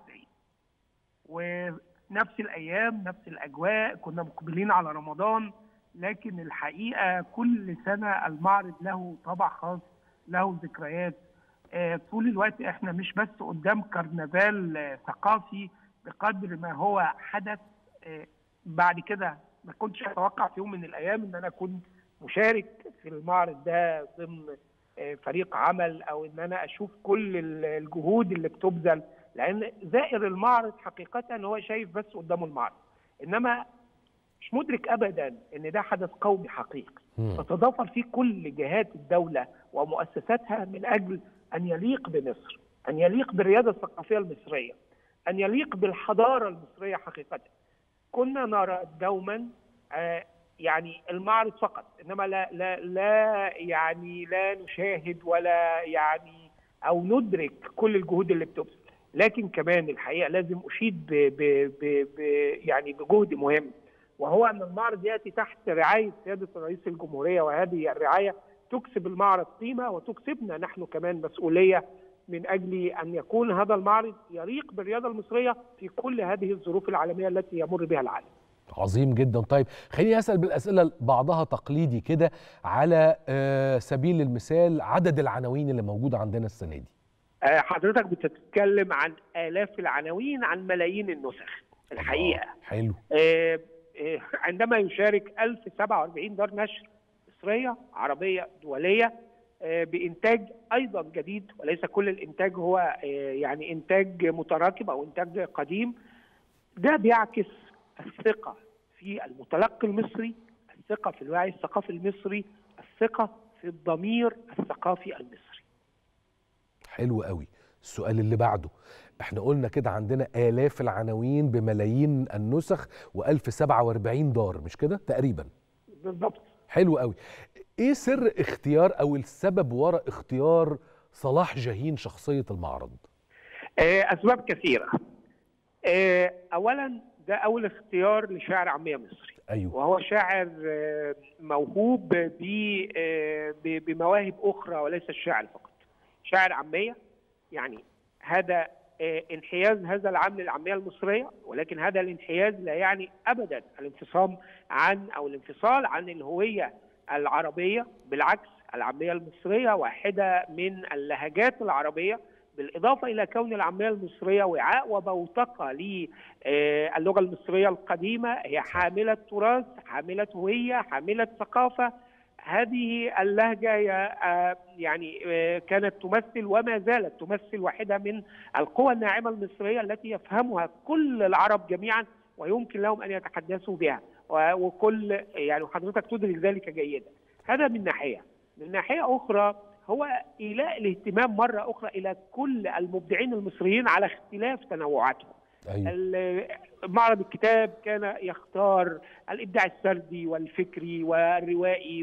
ونفس الايام نفس الاجواء كنا مقبلين على رمضان لكن الحقيقه كل سنه المعرض له طابع خاص له ذكريات آه، طول الوقت احنا مش بس قدام كرنفال آه، ثقافي بقدر ما هو حدث آه، بعد كده ما كنتش اتوقع في يوم من الايام ان انا اكون مشارك في المعرض ده ضمن آه، فريق عمل او ان انا اشوف كل ال- الجهود اللي بتبذل لان زائر المعرض حقيقه هو شايف بس قدامه المعرض انما مش مدرك ابدا ان ده حدث قومي حقيقي مم. تتضافر فيه كل جهات الدوله ومؤسساتها من اجل ان يليق بمصر ان يليق بالرياده الثقافيه المصريه ان يليق بالحضاره المصريه حقيقه كنا نرى دوما آه، يعني المعرض فقط انما لا لا لا يعني لا نشاهد ولا يعني او ندرك كل الجهود اللي بتبذل لكن كمان الحقيقه لازم اشيد ب ب ب ب يعني بجهد مهم وهو ان المعرض ياتي تحت رعايه سياده رئيس الجمهوريه وهذه الرعايه تكسب المعرض قيمه وتكسبنا نحن كمان مسؤوليه من اجل ان يكون هذا المعرض يليق بالرياضه المصريه في كل هذه الظروف العالميه التي يمر بها العالم. عظيم جدا طيب خليني اسال بالاسئله بعضها تقليدي كده على آه، سبيل المثال عدد العناوين اللي موجوده عندنا السنه دي آه، حضرتك بتتكلم عن آلاف العناوين عن ملايين النسخ الحقيقة آه، حلو آه، آه، عندما يشارك 1047 دار نشر مصرية عربية دولية آه، بإنتاج أيضا جديد وليس كل الإنتاج هو آه، يعني إنتاج متراكب أو إنتاج قديم ده بيعكس الثقة في المتلقي المصري الثقة في الوعي الثقافي المصري الثقة في الضمير الثقافي المصري حلو قوي السؤال اللي بعده احنا قلنا كده عندنا آلاف العناوين بملايين النسخ و1047 دار مش كده تقريبا بالضبط حلو قوي ايه سر اختيار او السبب وراء اختيار صلاح جاهين شخصية المعرض آه، أسباب كثيرة آه، أولا ده أول اختيار لشاعر عامية مصري ايوه وهو شاعر آه، موهوب ب- آه، ب- بمواهب أخرى وليس الشعر فقط شاعر عامية يعني هذا آه، انحياز هذا العام للعامية المصرية ولكن هذا الانحياز لا يعني أبدا الانفصام عن أو الانفصال عن الهوية العربية بالعكس العامية المصرية واحدة من اللهجات العربية بالإضافة إلى كون العامية المصرية وعاء وبوتقة للغة المصرية القديمة هي حاملة تراث حاملة هوية حاملة ثقافة هذه اللهجة هي، آه، يعني آه، كانت تمثل وما زالت تمثل واحدة من القوى الناعمة المصرية التي يفهمها كل العرب جميعا ويمكن لهم أن يتحدثوا بها و- وكل يعني حضرتك تدرك ذلك جيدا هذا من ناحية من ناحية أخرى هو إيلاء الاهتمام مرة أخرى إلى كل المبدعين المصريين على اختلاف تنوعاتهم ايوه ال- معرض الكتاب كان يختار الابداع السردي والفكري والروائي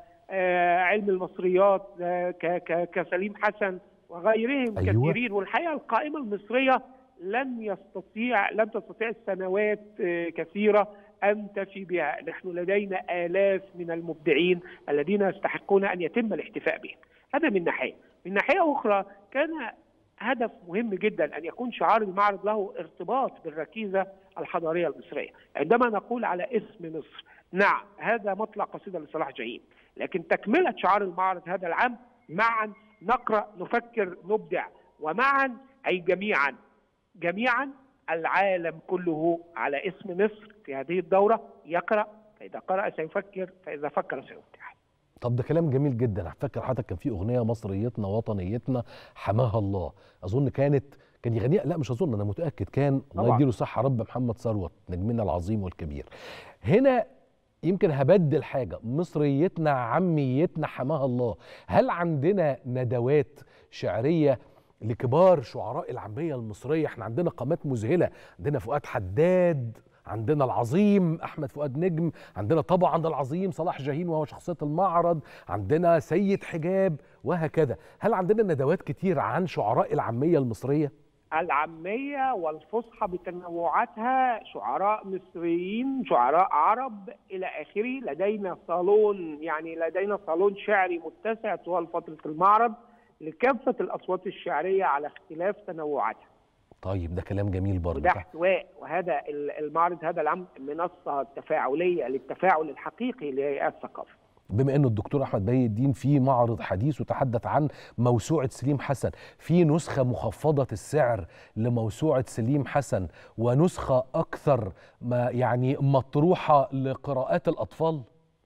وعلم المصريات آه، ك- ك- كسليم حسن وغيرهم أيوة. كثيرين والحقيقه القائمه المصريه لن يستطيع لن تستطيع السنوات آه، كثيره ان تفي بها، نحن لدينا الاف من المبدعين الذين يستحقون ان يتم الاحتفاء بهم. هذا من ناحيه، من ناحيه اخرى كان هدف مهم جدا ان يكون شعار المعرض له ارتباط بالركيزه الحضاريه المصريه، عندما نقول على اسم مصر، نعم هذا مطلع قصيده لصلاح جاهين، لكن تكمله شعار المعرض هذا العام معا نقرا نفكر نبدع ومعا اي جميعا جميعا العالم كله على اسم مصر في هذه الدورة يقرأ فإذا قرأ سيفكر فإذا فكر سيفتح طب ده كلام جميل جدا فاكر حضرتك كان في اغنيه مصريتنا وطنيتنا حماها الله اظن كانت كان يغنيها لا مش اظن انا متاكد كان الله طبعاً. يديله صحه رب محمد ثروت نجمنا العظيم والكبير هنا يمكن هبدل حاجه مصريتنا عميتنا حماها الله هل عندنا ندوات شعريه لكبار شعراء العاميه المصريه احنا عندنا قامات مذهله عندنا فؤاد حداد عندنا العظيم احمد فؤاد نجم عندنا طبعا العظيم صلاح جاهين وهو شخصيه المعرض عندنا سيد حجاب وهكذا هل عندنا ندوات كتير عن شعراء العاميه المصريه العامية والفصحى بتنوعاتها شعراء مصريين شعراء عرب إلى آخره لدينا صالون يعني لدينا صالون شعري متسع طوال فترة المعرض لكافة الأصوات الشعرية على اختلاف تنوعاتها طيب ده كلام جميل برضه وده احتواء وهذا ال- المعرض هذا العام منصة تفاعلية للتفاعل الحقيقي لهيئات الثقافة بما انه الدكتور احمد بهي الدين في معرض حديث وتحدث عن موسوعه سليم حسن في نسخه مخفضه السعر لموسوعه سليم حسن ونسخه اكثر ما يعني مطروحه لقراءات الاطفال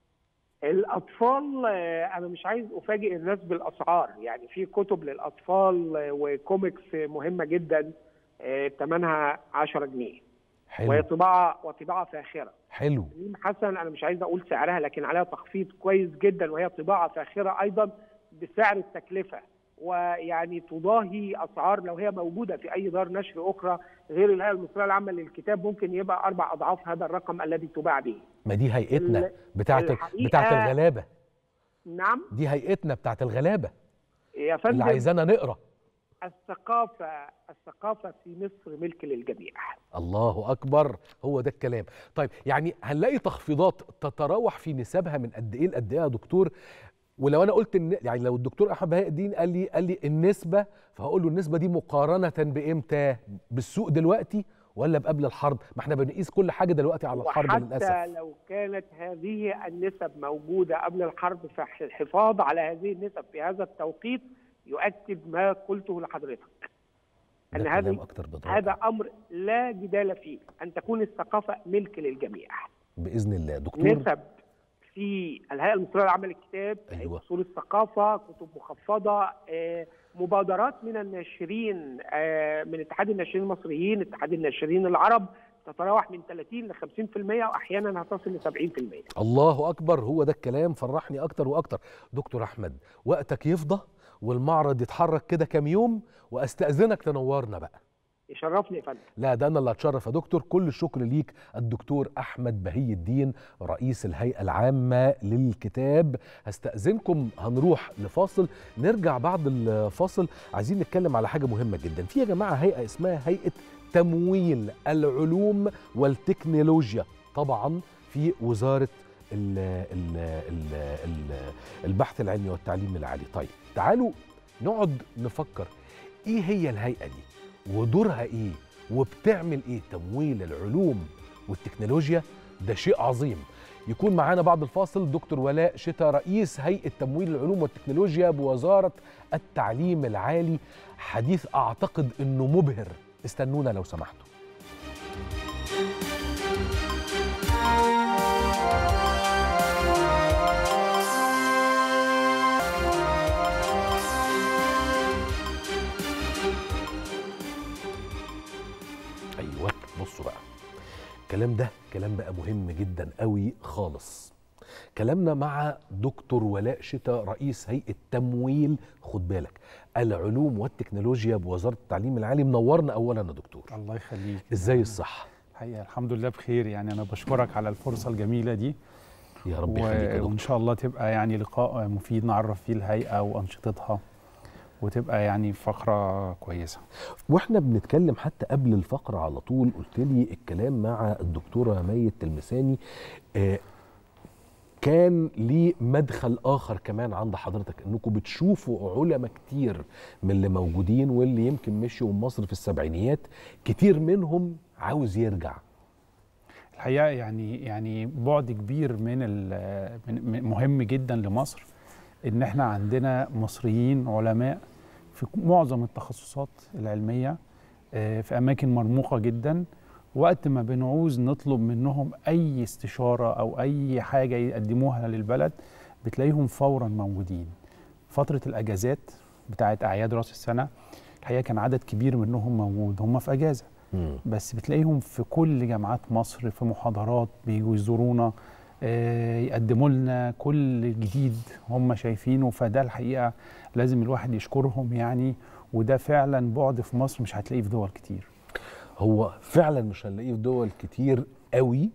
الأطفال آه، أنا مش عايز أفاجئ الناس بالأسعار يعني في كتب للأطفال آه، وكوميكس مهمة جدا آه، ثمنها 10 جنيه وهي حلو طباعة وطباعة فاخرة حلو سليم حسن أنا مش عايز أقول سعرها لكن عليها تخفيض كويس جدا وهي طباعة فاخرة أيضا بسعر التكلفة ويعني تضاهي أسعار لو هي موجودة في أي دار نشر أخرى غير الهيئة المصرية العامة للكتاب ممكن يبقى أربع أضعاف هذا الرقم الذي تباع به ما دي هيئتنا ال- بتاعت الحقيقة- بتاعت الغلابه نعم دي هيئتنا بتاعت الغلابه يا اللي فندم عايزانا نقرا الثقافة الثقافة في مصر ملك للجميع الله اكبر هو ده الكلام طيب يعني هنلاقي تخفيضات تتراوح في نسبها من قد ايه لقد ايه يا دكتور ولو انا قلت إن يعني لو الدكتور احمد بهاء الدين قال لي قال لي النسبه فهقول له النسبه دي مقارنه بامتى بالسوق دلوقتي ولا بقبل الحرب ما احنا بنقيس كل حاجه دلوقتي على الحرب وحتى للاسف لو كانت هذه النسب موجودة قبل الحرب فالحفاظ على هذه النسب في هذا التوقيت يؤكد ما قلته لحضرتك ده أن كلام هذا اكتر بدرجة. هذا أمر لا جدال فيه أن تكون الثقافة ملك للجميع باذن الله دكتور نسب في الهيئة المصرية العامة للكتاب أيوة. أصول الثقافة كتب مخفضة آه، مبادرات من الناشرين آه، من اتحاد الناشرين المصريين اتحاد الناشرين العرب تتراوح من 30 ل 50% واحيانا هتصل ل 70% الله اكبر هو ده الكلام فرحني اكتر واكتر دكتور احمد وقتك يفضى والمعرض يتحرك كده كام يوم واستاذنك تنورنا بقى يشرفني يا فندم لا ده انا اللي هتشرف يا دكتور كل الشكر ليك الدكتور احمد بهي الدين رئيس الهيئه العامه للكتاب هستاذنكم هنروح لفاصل نرجع بعد الفاصل عايزين نتكلم على حاجه مهمه جدا في يا جماعه هيئه اسمها هيئه تمويل العلوم والتكنولوجيا طبعا في وزاره ال ال ال ال البحث العلمي والتعليم العالي طيب تعالوا نقعد نفكر ايه هي الهيئه دي ودورها ايه وبتعمل ايه تمويل العلوم والتكنولوجيا ده شيء عظيم يكون معانا بعد الفاصل دكتور ولاء شتا رئيس هيئه تمويل العلوم والتكنولوجيا بوزاره التعليم العالي حديث اعتقد انه مبهر استنونا لو سمحتوا ايوه بصوا بقى الكلام ده كلام بقى مهم جدا قوي خالص كلامنا مع دكتور ولاء شتا رئيس هيئه تمويل خد بالك العلوم والتكنولوجيا بوزاره التعليم العالي منورنا اولا يا دكتور الله يخليك ازاي الصحه الحقيقه الحمد لله بخير يعني انا بشكرك على الفرصه الجميله دي يا رب و... يخليك يا وان دكتور شاء الله تبقى يعني لقاء مفيد نعرف فيه الهيئه وانشطتها وتبقى يعني فقره كويسه واحنا بنتكلم حتى قبل الفقره على طول قلت لي الكلام مع الدكتوره مي التلمساني آه كان ليه مدخل اخر كمان عند حضرتك انكم بتشوفوا علماء كتير من اللي موجودين واللي يمكن مشوا من مصر في السبعينيات كتير منهم عاوز يرجع الحقيقه يعني يعني بعد كبير من, ال- من من- مهم جدا لمصر ان احنا عندنا مصريين علماء في معظم التخصصات العلميه آه، في اماكن مرموقه جدا وقت ما بنعوز نطلب منهم اي استشاره او اي حاجه يقدموها للبلد بتلاقيهم فورا موجودين فتره الاجازات بتاعت اعياد راس السنه الحقيقه كان عدد كبير منهم موجود هم في اجازه مم. بس بتلاقيهم في كل جامعات مصر في محاضرات بيجوا يزورونا آه، يقدموا لنا كل جديد هم شايفينه فده الحقيقه لازم الواحد يشكرهم يعني وده فعلا بعد في مصر مش هتلاقيه في دول كتير هو فعلا مش هنلاقيه في دول كتير قوي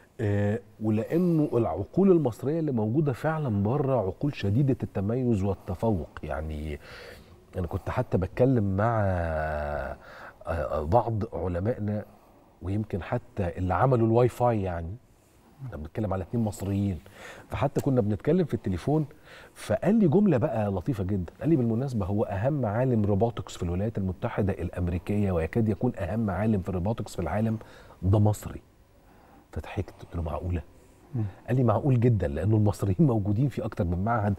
آه ولانه العقول المصريه اللي موجوده فعلا بره عقول شديده التميز والتفوق يعني انا كنت حتى بتكلم مع آه، آه، بعض علمائنا ويمكن حتى اللي عملوا الواي فاي يعني احنا بنتكلم على اتنين مصريين فحتى كنا بنتكلم في التليفون فقال لي جمله بقى لطيفه جدا قال لي بالمناسبه هو اهم عالم روبوتكس في الولايات المتحده الامريكيه ويكاد يكون اهم عالم في الروبوتكس في العالم ده مصري فضحكت قلت له معقوله قال لي معقول جدا لانه المصريين موجودين في اكتر من معهد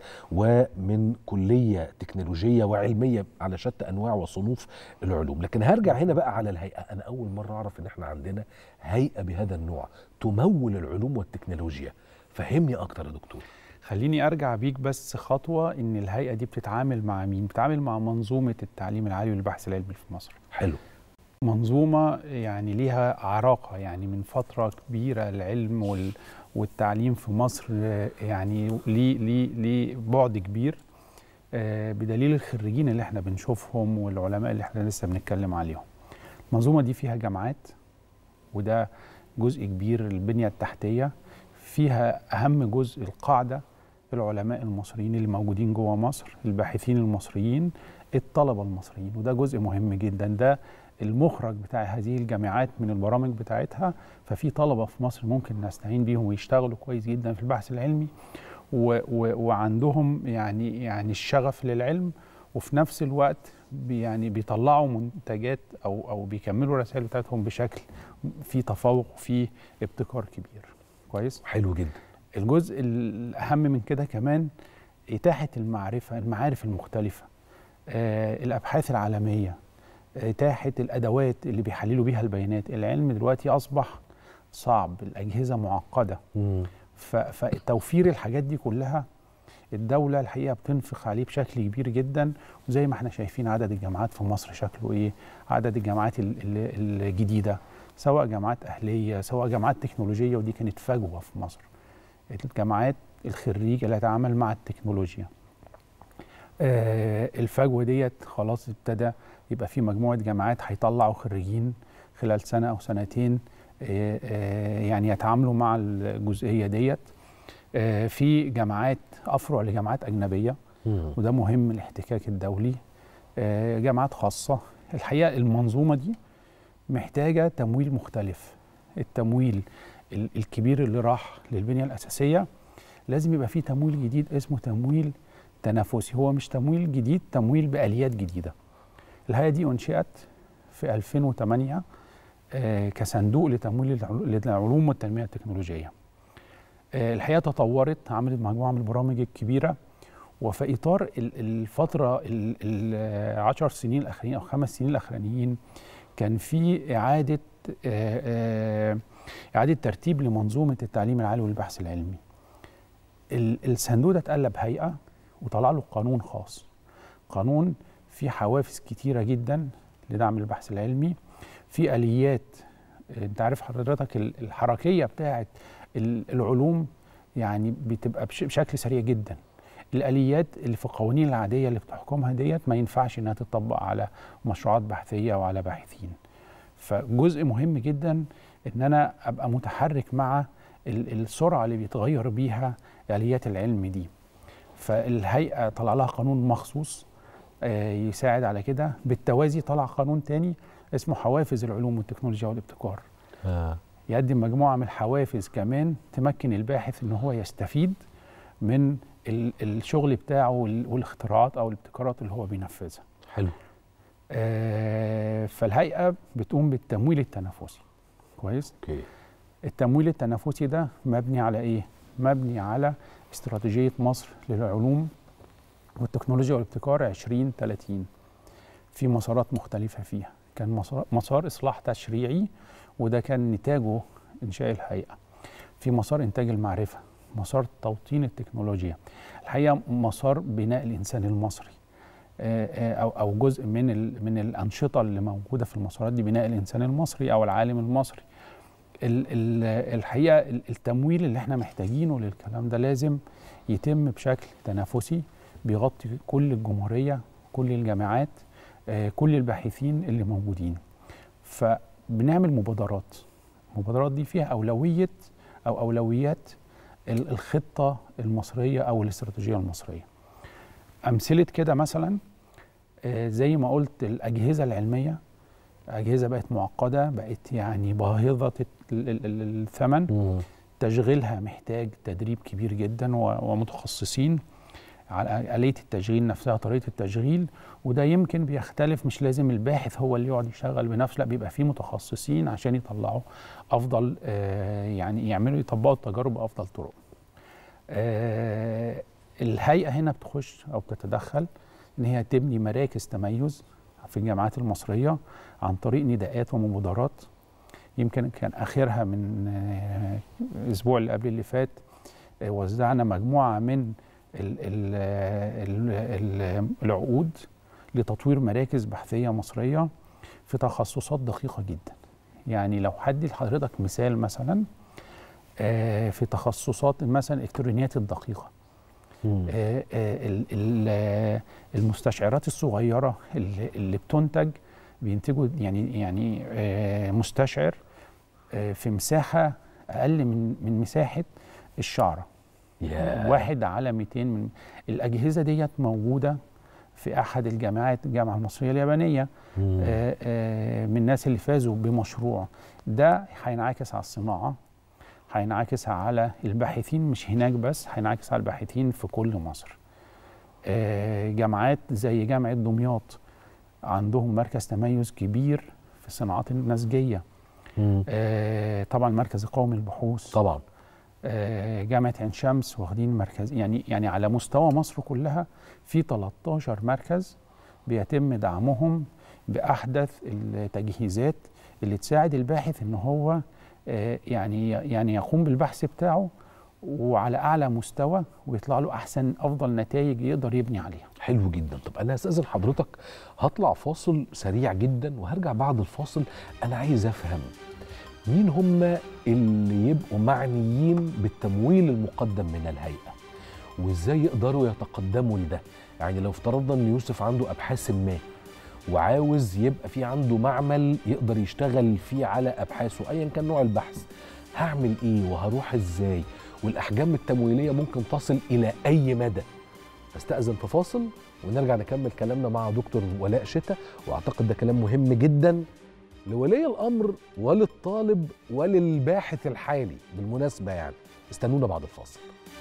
ومن كليه تكنولوجيه وعلميه على شتى انواع وصنوف العلوم لكن هرجع هنا بقى على الهيئه انا اول مره اعرف ان احنا عندنا هيئه بهذا النوع تمول العلوم والتكنولوجيا فهمني اكتر يا دكتور خليني ارجع بيك بس خطوه ان الهيئه دي بتتعامل مع مين بتتعامل مع منظومه التعليم العالي والبحث العلمي في مصر حلو منظومه يعني ليها عراقه يعني من فتره كبيره العلم وال والتعليم في مصر آه، يعني ليه ليه ليه بعد كبير آه، بدليل الخريجين اللي احنا بنشوفهم والعلماء اللي احنا لسه بنتكلم عليهم المنظومه دي فيها جامعات وده جزء كبير البنيه التحتيه فيها اهم جزء القاعده العلماء المصريين اللي موجودين جوه مصر الباحثين المصريين الطلبه المصريين وده جزء مهم جدا ده المخرج بتاع هذه الجامعات من البرامج بتاعتها ففي طلبه في مصر ممكن نستعين بيهم ويشتغلوا كويس جدا في البحث العلمي و و وعندهم يعني يعني الشغف للعلم وفي نفس الوقت بي يعني بيطلعوا منتجات او او بيكملوا الرسائل بتاعتهم بشكل في تفوق وفي ابتكار كبير كويس حلو جدا الجزء الاهم من كده كمان اتاحه المعرفه المعارف المختلفه آه الابحاث العالميه اتاحه الادوات اللي بيحللوا بيها البيانات العلم دلوقتي اصبح صعب الاجهزه معقده مم. ف- فتوفير الحاجات دي كلها الدولة الحقيقة بتنفق عليه بشكل كبير جدا وزي ما احنا شايفين عدد الجامعات في مصر شكله ايه عدد الجامعات ال- ال- الجديدة سواء جامعات أهلية سواء جامعات تكنولوجية ودي كانت فجوة في مصر الجامعات الخريج اللي هتعامل مع التكنولوجيا آه الفجوة ديت خلاص ابتدى يبقى في مجموعة جامعات هيطلعوا خريجين خلال سنة أو سنتين آه آه يعني يتعاملوا مع الجزئية ديت آه في جامعات أفرع لجامعات أجنبية مم. وده مهم الاحتكاك الدولي آه، جامعات خاصة الحقيقة المنظومة دي محتاجة تمويل مختلف التمويل ال- الكبير اللي راح للبنية الأساسية لازم يبقى فيه تمويل جديد اسمه تمويل تنافسي هو مش تمويل جديد تمويل بآليات جديدة الهيئة دي أنشئت في 2008 آه، كصندوق لتمويل العلو- للعلوم والتنمية التكنولوجية آه، الحقيقة تطورت عملت مجموعة من البرامج الكبيرة وفي اطار ال- الفتره العشر سنين الاخرين او خمس سنين الاخرانيين كان في اعاده آه، آه، اعاده ترتيب لمنظومه التعليم العالي والبحث العلمي ال- الصندوق ده اتقلب هيئه وطلع له قانون خاص قانون فيه حوافز كتيره جدا لدعم البحث العلمي في اليات انت عارف حضرتك ال- الحركيه بتاعه ال- العلوم يعني بتبقى بش- بشكل سريع جدا الاليات اللي في القوانين العاديه اللي بتحكمها ديت ما ينفعش انها تطبق على مشروعات بحثيه وعلى باحثين فجزء مهم جدا ان انا ابقى متحرك مع ال- السرعه اللي بيتغير بيها اليات العلم دي فالهيئه طلع لها قانون مخصوص آه، يساعد على كده بالتوازي طلع قانون تاني اسمه حوافز العلوم والتكنولوجيا والابتكار آه. يقدم مجموعه من الحوافز كمان تمكن الباحث ان هو يستفيد من ال- الشغل بتاعه وال- والاختراعات او الابتكارات اللي هو بينفذها. حلو آه، فالهيئه بتقوم بالتمويل التنافسي. كويس؟ اوكي التمويل التنافسي ده مبني على ايه؟ مبني على استراتيجيه مصر للعلوم والتكنولوجيا والابتكار 2030 في مسارات مختلفه فيها كان مسار, مسار اصلاح تشريعي وده كان نتاجه انشاء الهيئه في مسار انتاج المعرفه مسار توطين التكنولوجيا الحقيقه مسار بناء الانسان المصري آه، آه، او او جزء من ال- من الانشطه اللي موجوده في المسارات دي بناء الانسان المصري او العالم المصري ال- ال- الحقيقه ال- التمويل اللي احنا محتاجينه للكلام ده لازم يتم بشكل تنافسي بيغطي كل الجمهوريه كل الجامعات آه، كل الباحثين اللي موجودين فبنعمل مبادرات المبادرات دي فيها اولويه او اولويات ال- الخطه المصريه او الاستراتيجيه المصريه امثله كده مثلا آه، زي ما قلت الاجهزه العلميه اجهزه بقت معقده بقت يعني باهظه ال- ال- ال- الثمن تشغيلها محتاج تدريب كبير جدا و- ومتخصصين على آلية التشغيل نفسها طريقة التشغيل وده يمكن بيختلف مش لازم الباحث هو اللي يقعد يشغل بنفسه لا بيبقى فيه متخصصين عشان يطلعوا أفضل آه يعني يعملوا يطبقوا التجارب بأفضل طرق آه الهيئة هنا بتخش أو بتتدخل إن هي تبني مراكز تميز في الجامعات المصرية عن طريق نداءات ومبادرات يمكن كان آخرها من آه، الأسبوع اللي قبل اللي فات آه، وزعنا مجموعة من ال ال ال ال العقود لتطوير مراكز بحثية مصرية في تخصصات دقيقة جدا يعني لو حدي لحضرتك مثال مثلا آه، في تخصصات مثلا الإلكترونيات الدقيقة مم. آه، آه، ال- ال- آه، المستشعرات الصغيرة اللي, اللي بتنتج بينتجوا يعني يعني آه، مستشعر آه، في مساحة أقل من من مساحة الشعرة ياه. واحد على 200 من الأجهزة ديت موجودة في أحد الجامعات الجامعة المصرية اليابانية مم. آه، آه، من الناس اللي فازوا بمشروع ده هينعكس على الصناعة هينعكس على الباحثين مش هناك بس هينعكس على الباحثين في كل مصر آه، جامعات زي جامعة دمياط عندهم مركز تميز كبير في الصناعات النسجية مم. آه، طبعا مركز القومي للبحوث طبعا آه، جامعة عين شمس واخدين مركز يعني يعني على مستوى مصر كلها في 13 مركز بيتم دعمهم بأحدث التجهيزات اللي تساعد الباحث ان هو آه، يعني يعني يقوم بالبحث بتاعه وعلى اعلى مستوى ويطلع له احسن افضل نتائج يقدر يبني عليها حلو جدا طب انا هستاذن حضرتك هطلع فاصل سريع جدا وهرجع بعد الفاصل انا عايز افهم مين هم اللي يبقوا معنيين بالتمويل المقدم من الهيئه وازاي يقدروا يتقدموا لده يعني لو افترضنا ان يوسف عنده ابحاث ما وعاوز يبقى في عنده معمل يقدر يشتغل فيه على ابحاثه ايا كان نوع البحث هعمل ايه وهروح ازاي والاحجام التمويليه ممكن تصل الى اي مدى استأذن في فاصل ونرجع نكمل كلامنا مع دكتور ولاء شتا واعتقد ده كلام مهم جدا لولي الامر وللطالب وللباحث الحالي بالمناسبه يعني استنونا بعد الفاصل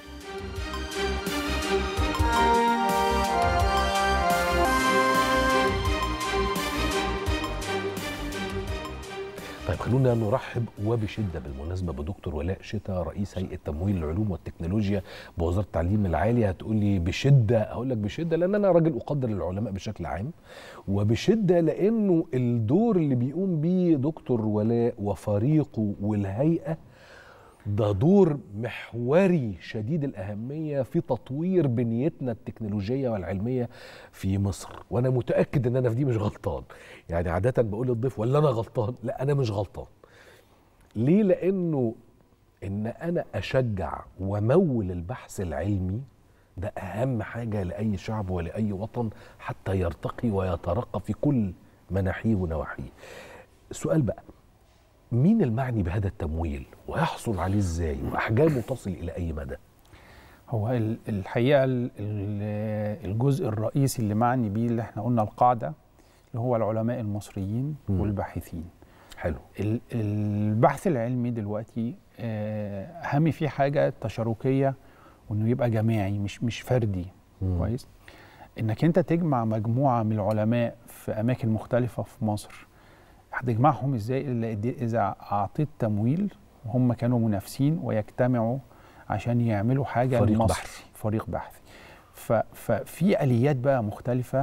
طيب خلونا نرحب وبشده بالمناسبه بدكتور ولاء شتا رئيس هيئه تمويل العلوم والتكنولوجيا بوزاره التعليم العالي هتقول لي بشده هقول لك بشده لان انا راجل اقدر العلماء بشكل عام وبشده لانه الدور اللي بيقوم بيه دكتور ولاء وفريقه والهيئه ده دور محوري شديد الأهمية في تطوير بنيتنا التكنولوجية والعلمية في مصر وأنا متأكد أن أنا في دي مش غلطان يعني عادة بقول للضيف ولا أنا غلطان لا أنا مش غلطان ليه لأنه إن أنا أشجع ومول البحث العلمي ده أهم حاجة لأي شعب ولأي وطن حتى يرتقي ويترقى في كل مناحيه ونواحيه السؤال بقى مين المعني بهذا التمويل ويحصل عليه ازاي واحجامه تصل الى اي مدى هو ال- الحقيقه ال- ال- الجزء الرئيسي اللي معني بيه اللي احنا قلنا القاعده اللي هو العلماء المصريين مم. والباحثين حلو ال- البحث العلمي دلوقتي آه، اهم فيه حاجه تشاركيه وانه يبقى جماعي مش مش فردي مم. كويس انك انت تجمع مجموعه من العلماء في اماكن مختلفه في مصر هتجمعهم ازاي الا إد- اذا اعطيت تمويل وهم كانوا منافسين ويجتمعوا عشان يعملوا حاجه فريق لمصر بحثي. فريق بحثي ف- ففي اليات بقى مختلفه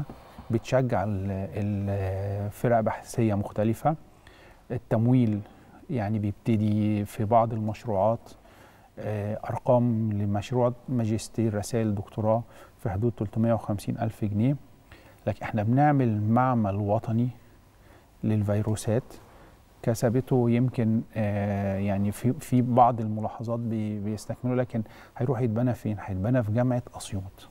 بتشجع ال- الفرق بحثيه مختلفه التمويل يعني بيبتدي في بعض المشروعات آه، ارقام لمشروع ماجستير رسائل دكتوراه في حدود 350 الف جنيه لكن احنا بنعمل معمل وطني للفيروسات كسبته يمكن آه، يعني في في بعض الملاحظات بي- بيستكملوا لكن هيروح يتبنى فين؟ هيتبنى في جامعه اسيوط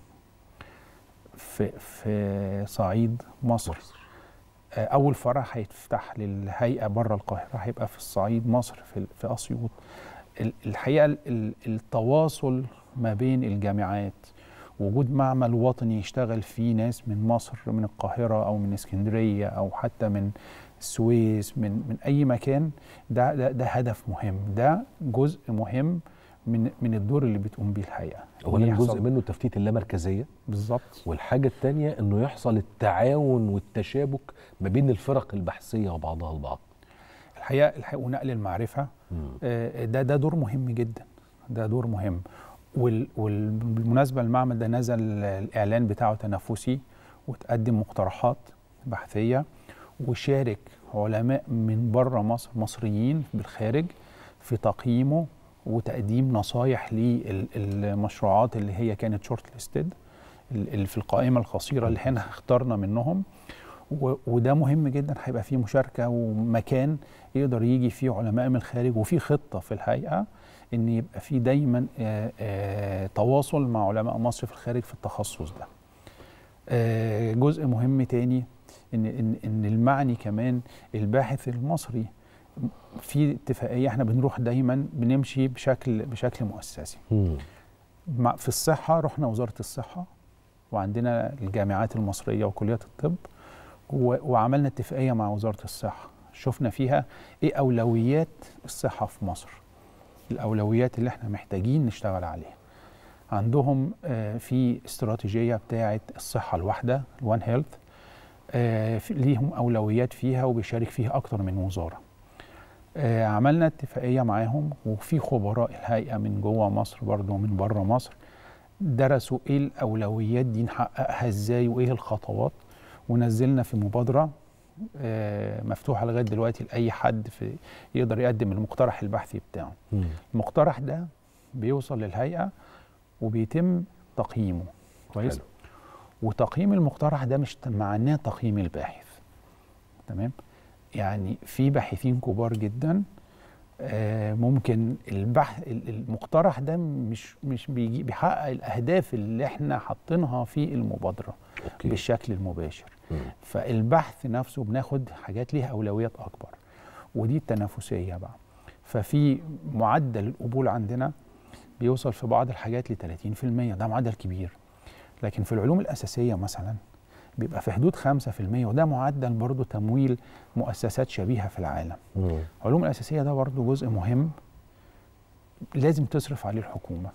في في صعيد مصر مصر آه، اول فرع هيتفتح للهيئه بره القاهره هيبقى في الصعيد مصر في في اسيوط ال- الحقيقه ال- ال- التواصل ما بين الجامعات وجود معمل وطني يشتغل فيه ناس من مصر من القاهره او من اسكندريه او حتى من السويس من من اي مكان ده ده, ده هدف مهم ده جزء مهم من من الدور اللي بتقوم بيه الهيئه اولا يحصل- جزء منه تفتيت اللامركزيه بالظبط والحاجه الثانيه انه يحصل التعاون والتشابك ما بين الفرق البحثيه وبعضها البعض الحقيقه الحقيقه ونقل المعرفه آه، ده ده دور مهم جدا ده دور مهم وال- وبالمناسبه المعمل ده نزل الاعلان بتاعه تنافسي وتقدم مقترحات بحثيه وشارك علماء من بره مصر مصريين بالخارج في تقييمه وتقديم نصايح للمشروعات اللي هي كانت شورت ليستد اللي في القائمه القصيره اللي احنا اخترنا منهم و- وده مهم جدا هيبقى فيه مشاركه ومكان يقدر يجي فيه علماء من الخارج وفي خطه في الهيئه ان يبقى في دايما آه، آه، تواصل مع علماء مصر في الخارج في التخصص ده. آه، جزء مهم تاني ان ان ان المعني كمان الباحث المصري في اتفاقيه احنا بنروح دايما بنمشي بشكل بشكل مؤسسي. مم. مع- في الصحة رحنا وزارة الصحة وعندنا الجامعات المصرية وكليات الطب و- وعملنا اتفاقية مع وزارة الصحة شفنا فيها ايه أولويات الصحة في مصر الأولويات اللي احنا محتاجين نشتغل عليها عندهم آه، في استراتيجية بتاعة الصحة الواحدة الوان هيلث ليهم أولويات فيها وبيشارك فيها أكتر من وزارة آه، عملنا اتفاقيه معاهم وفي خبراء الهيئه من جوه مصر برضه ومن بره مصر درسوا ايه الاولويات دي نحققها ازاي وايه الخطوات ونزلنا في مبادره آه، مفتوحه لغايه دلوقتي لاي حد في يقدر يقدم المقترح البحثي بتاعه مم. المقترح ده بيوصل للهيئه وبيتم تقييمه كويس حلو. وتقييم المقترح ده مش معناه تقييم الباحث تمام يعني في باحثين كبار جدا آه، ممكن البحث ال- المقترح ده مش مش بيجي بيحقق الاهداف اللي احنا حاطينها في المبادره اوكي بالشكل المباشر مم. فالبحث نفسه بناخد حاجات ليها اولويات اكبر ودي التنافسيه بقى ففي معدل القبول عندنا بيوصل في بعض الحاجات ل 30% ده معدل كبير لكن في العلوم الاساسيه مثلا بيبقى في حدود 5% وده معدل برضه تمويل مؤسسات شبيهه في العالم مم. العلوم الاساسيه ده برضه جزء مهم لازم تصرف عليه الحكومه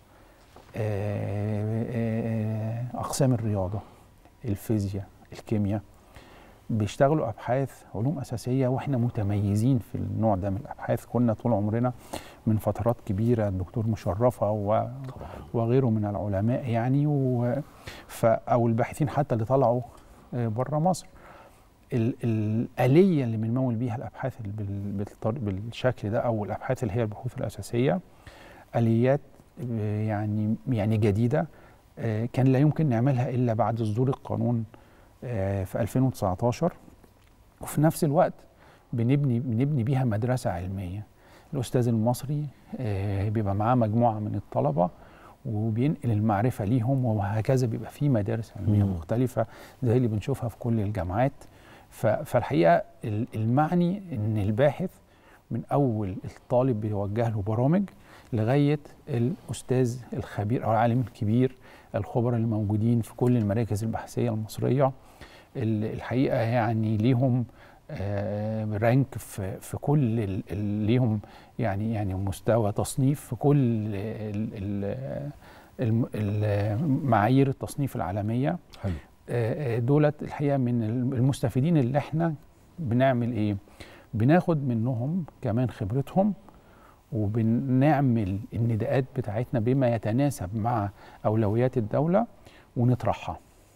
آه، آه، اقسام الرياضه الفيزياء الكيمياء بيشتغلوا ابحاث علوم اساسيه واحنا متميزين في النوع ده من الابحاث كنا طول عمرنا من فترات كبيره الدكتور مشرفه و طبعا وغيره من العلماء يعني و ف او الباحثين حتى اللي طلعوا بره مصر ال- الآلية اللي بنمول بيها الأبحاث اللي بال- بالطر- بالشكل ده أو الأبحاث اللي هي البحوث الأساسية آليات آه، يعني يعني جديدة آه، كان لا يمكن نعملها إلا بعد صدور القانون آه، في 2019 وفي نفس الوقت بنبني بنبني بيها مدرسة علمية الأستاذ المصري آه، بيبقى معاه مجموعة من الطلبة وبينقل المعرفة ليهم وهكذا بيبقى في مدارس علمية مم. مختلفة زي اللي بنشوفها في كل الجامعات ف- فالحقيقة ال- المعني إن الباحث من أول الطالب بيوجه له برامج لغاية الأستاذ الخبير أو العالم الكبير الخبراء اللي موجودين في كل المراكز البحثية المصرية ال- الحقيقة يعني ليهم آه، رانك في في كل ال- ال- ليهم يعني يعني مستوى تصنيف في كل ال- ال- الم- ال- معايير التصنيف العالمية حلو آه، آه، دولت الحقيقه من المستفيدين اللي احنا بنعمل ايه بناخد منهم كمان خبرتهم وبنعمل النداءات بتاعتنا بما يتناسب مع اولويات الدوله ونطرحها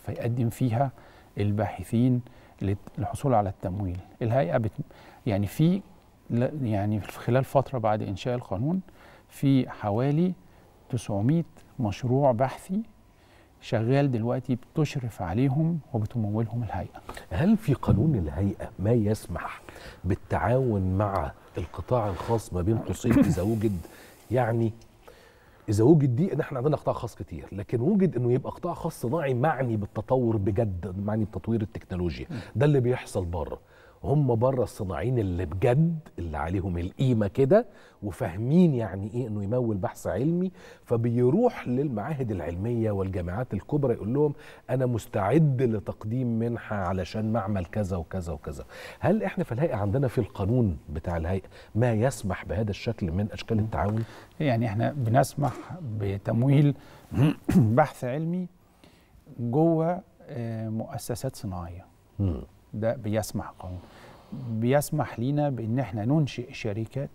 فيقدم فيها الباحثين لت- للحصول على التمويل الهيئه بت يعني في ل- يعني في خلال فتره بعد انشاء القانون في حوالي 900 مشروع بحثي شغال دلوقتي بتشرف عليهم وبتمولهم الهيئه هل في قانون الهيئة ما يسمح بالتعاون مع القطاع الخاص ما بين قوسين إذا وجد يعني إذا وجد دي إن إحنا عندنا قطاع خاص كتير، لكن وجد إنه يبقى قطاع خاص صناعي معني بالتطور بجد، معني بتطوير التكنولوجيا، ده اللي بيحصل بره. هم بره الصناعيين اللي بجد اللي عليهم القيمه كده وفاهمين يعني ايه انه يمول بحث علمي فبيروح للمعاهد العلميه والجامعات الكبرى يقول لهم انا مستعد لتقديم منحه علشان معمل كذا وكذا وكذا. هل احنا في الهيئه عندنا في القانون بتاع الهيئه ما يسمح بهذا الشكل من اشكال التعاون؟ يعني احنا بنسمح بتمويل بحث علمي جوه آه، مؤسسات صناعيه مم. ده بيسمح قانون بيسمح لينا بان احنا ننشئ شركات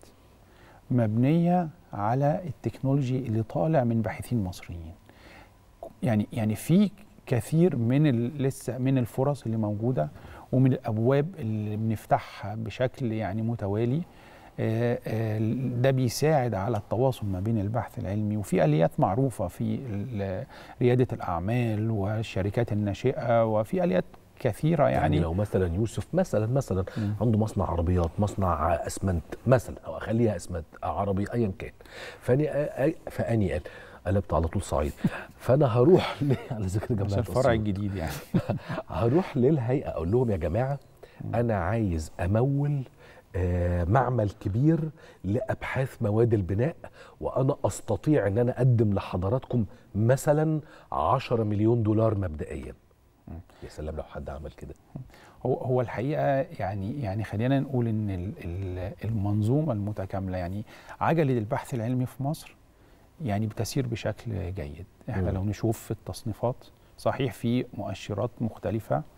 مبنيه على التكنولوجي اللي طالع من باحثين مصريين يعني يعني في كثير من ال- لسه من الفرص اللي موجوده ومن الابواب اللي بنفتحها بشكل يعني متوالي آه، آه، ده بيساعد على التواصل ما بين البحث العلمي وفي اليات معروفه في ال- رياده الاعمال والشركات الناشئه وفي اليات كثيره يعني, يعني, يعني لو مثلا يوسف مثلا مثلا مم. عنده مصنع عربيات مصنع اسمنت مثلا او اخليها اسمنت عربي ايا كان فاني أ- فاني قال قلبت على طول صعيد فانا هروح ل- على ذكر جماعه عشان الفرع أسيوط. الجديد يعني هروح للهيئه اقول لهم يا جماعه انا عايز امول آه، معمل كبير لابحاث مواد البناء وانا استطيع ان انا اقدم لحضراتكم مثلا 10 مليون دولار مبدئيا يا سلام لو حد عمل كده هو هو الحقيقه يعني يعني خلينا نقول ان ال- ال- المنظومه المتكامله يعني عجله البحث العلمي في مصر يعني بتسير بشكل جيد احنا مم. لو نشوف في التصنيفات صحيح في مؤشرات مختلفه آه،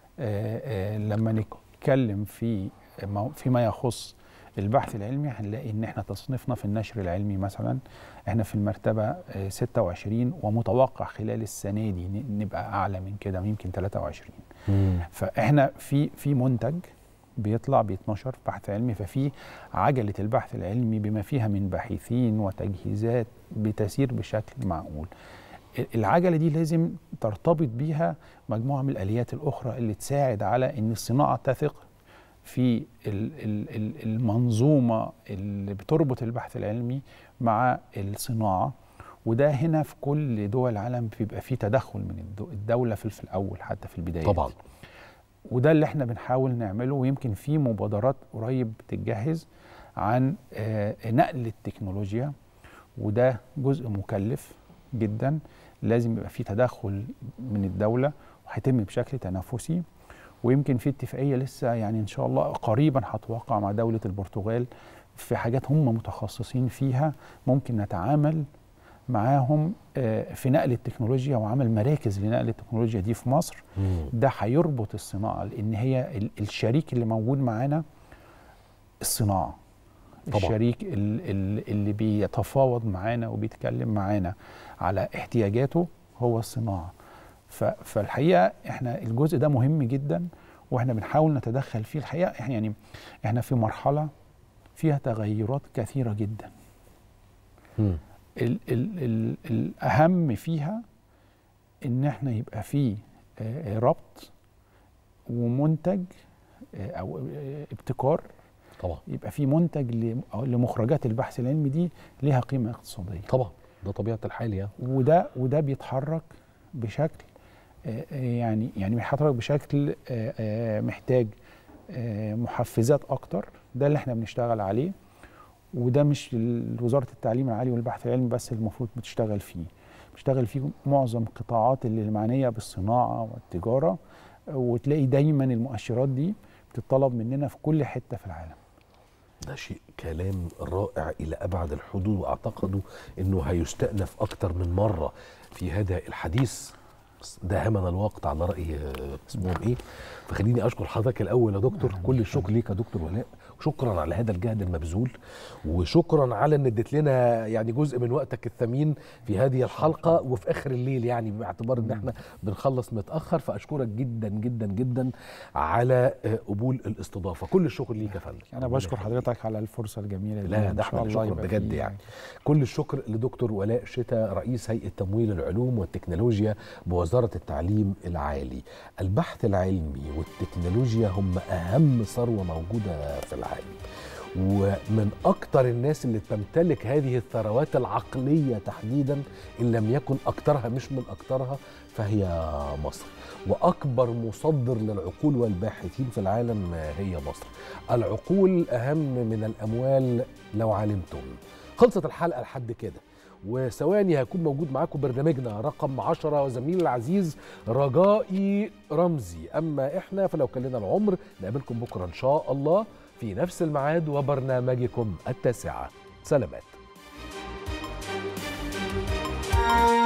آه، لما نتكلم في مو- فيما يخص البحث العلمي هنلاقي ان احنا تصنيفنا في النشر العلمي مثلا احنا في المرتبه آه، 26 ومتوقع خلال السنه دي ن- نبقى اعلى من كده يمكن 23 فاحنا في في منتج بيطلع بيتنشر في بحث علمي ففي عجله البحث العلمي بما فيها من باحثين وتجهيزات بتسير بشكل معقول العجله دي لازم ترتبط بيها مجموعه من الاليات الاخرى اللي تساعد على ان الصناعه تثق في ال- ال- ال- المنظومه اللي بتربط البحث العلمي مع الصناعه وده هنا في كل دول العالم بيبقى فيه تدخل من الدو- الدوله في في الاول حتى في البدايه طبعا وده اللي احنا بنحاول نعمله ويمكن في مبادرات قريب بتتجهز عن آه، نقل التكنولوجيا وده جزء مكلف جدا لازم يبقى في تدخل من الدولة وهيتم بشكل تنافسي ويمكن في اتفاقية لسه يعني إن شاء الله قريبا هتوقع مع دولة البرتغال في حاجات هم متخصصين فيها ممكن نتعامل معاهم آه، في نقل التكنولوجيا وعمل مراكز لنقل التكنولوجيا دي في مصر مم. ده هيربط الصناعه لان هي ال- الشريك اللي موجود معانا الصناعه طبعاً. الشريك ال- ال- اللي بيتفاوض معانا وبيتكلم معانا على احتياجاته هو الصناعه ف- فالحقيقه احنا الجزء ده مهم جدا واحنا بنحاول نتدخل فيه الحقيقه إحنا يعني احنا في مرحله فيها تغيرات كثيره جدا مم. ال ال ال الأهم فيها إن إحنا يبقى فيه آه، ربط ومنتج آه، أو آه، ابتكار طبعا يبقى فيه منتج ل- أو لمخرجات البحث العلمي دي ليها قيمة اقتصادية طبعا ده طبيعه الحال يعني وده وده بيتحرك بشكل آه، آه، يعني يعني بيتحرك بشكل آه، آه، محتاج آه، محفزات اكتر ده اللي احنا بنشتغل عليه وده مش ال- وزاره التعليم العالي والبحث العلمي بس المفروض بتشتغل فيه بتشتغل فيه معظم القطاعات اللي معنيه بالصناعه والتجاره وتلاقي دايما المؤشرات دي بتطلب مننا في كل حته في العالم ده شيء كلام رائع الى ابعد الحدود واعتقد انه هيستأنف اكتر من مره في هذا الحديث بس داهمنا الوقت على راي آه، اسمهم ايه فخليني اشكر حضرتك الاول يا دكتور كل الشكر ليك يا دكتور ولاء شكرا على هذا الجهد المبذول وشكرا على ان اديت لنا يعني جزء من وقتك الثمين في هذه الحلقه وفي اخر الليل يعني باعتبار ان احنا بنخلص متاخر فاشكرك جدا جدا جدا على آه، قبول الاستضافه كل الشكر ليك يا فندم انا ربنا بشكر يخليك. حضرتك على الفرصه الجميله دي لا وإن ده شاء احنا الله شكرا يبقى بجد فيه يعني كل الشكر لدكتور ولاء شتا رئيس هيئه تمويل العلوم والتكنولوجيا بوزاره التعليم العالي البحث العلمي والتكنولوجيا هم اهم ثروه موجوده في العالم ومن اكتر الناس اللي تمتلك هذه الثروات العقليه تحديدا ان لم يكن اكترها مش من اكترها فهي مصر واكبر مصدر للعقول والباحثين في العالم هي مصر العقول اهم من الاموال لو علمتم خلصت الحلقه لحد كده وثواني هيكون موجود معاكم برنامجنا رقم 10 وزميلي العزيز رجائي رمزي اما احنا فلو كان لنا العمر نقابلكم بكره ان شاء الله في نفس الميعاد وبرنامجكم التاسعه سلامات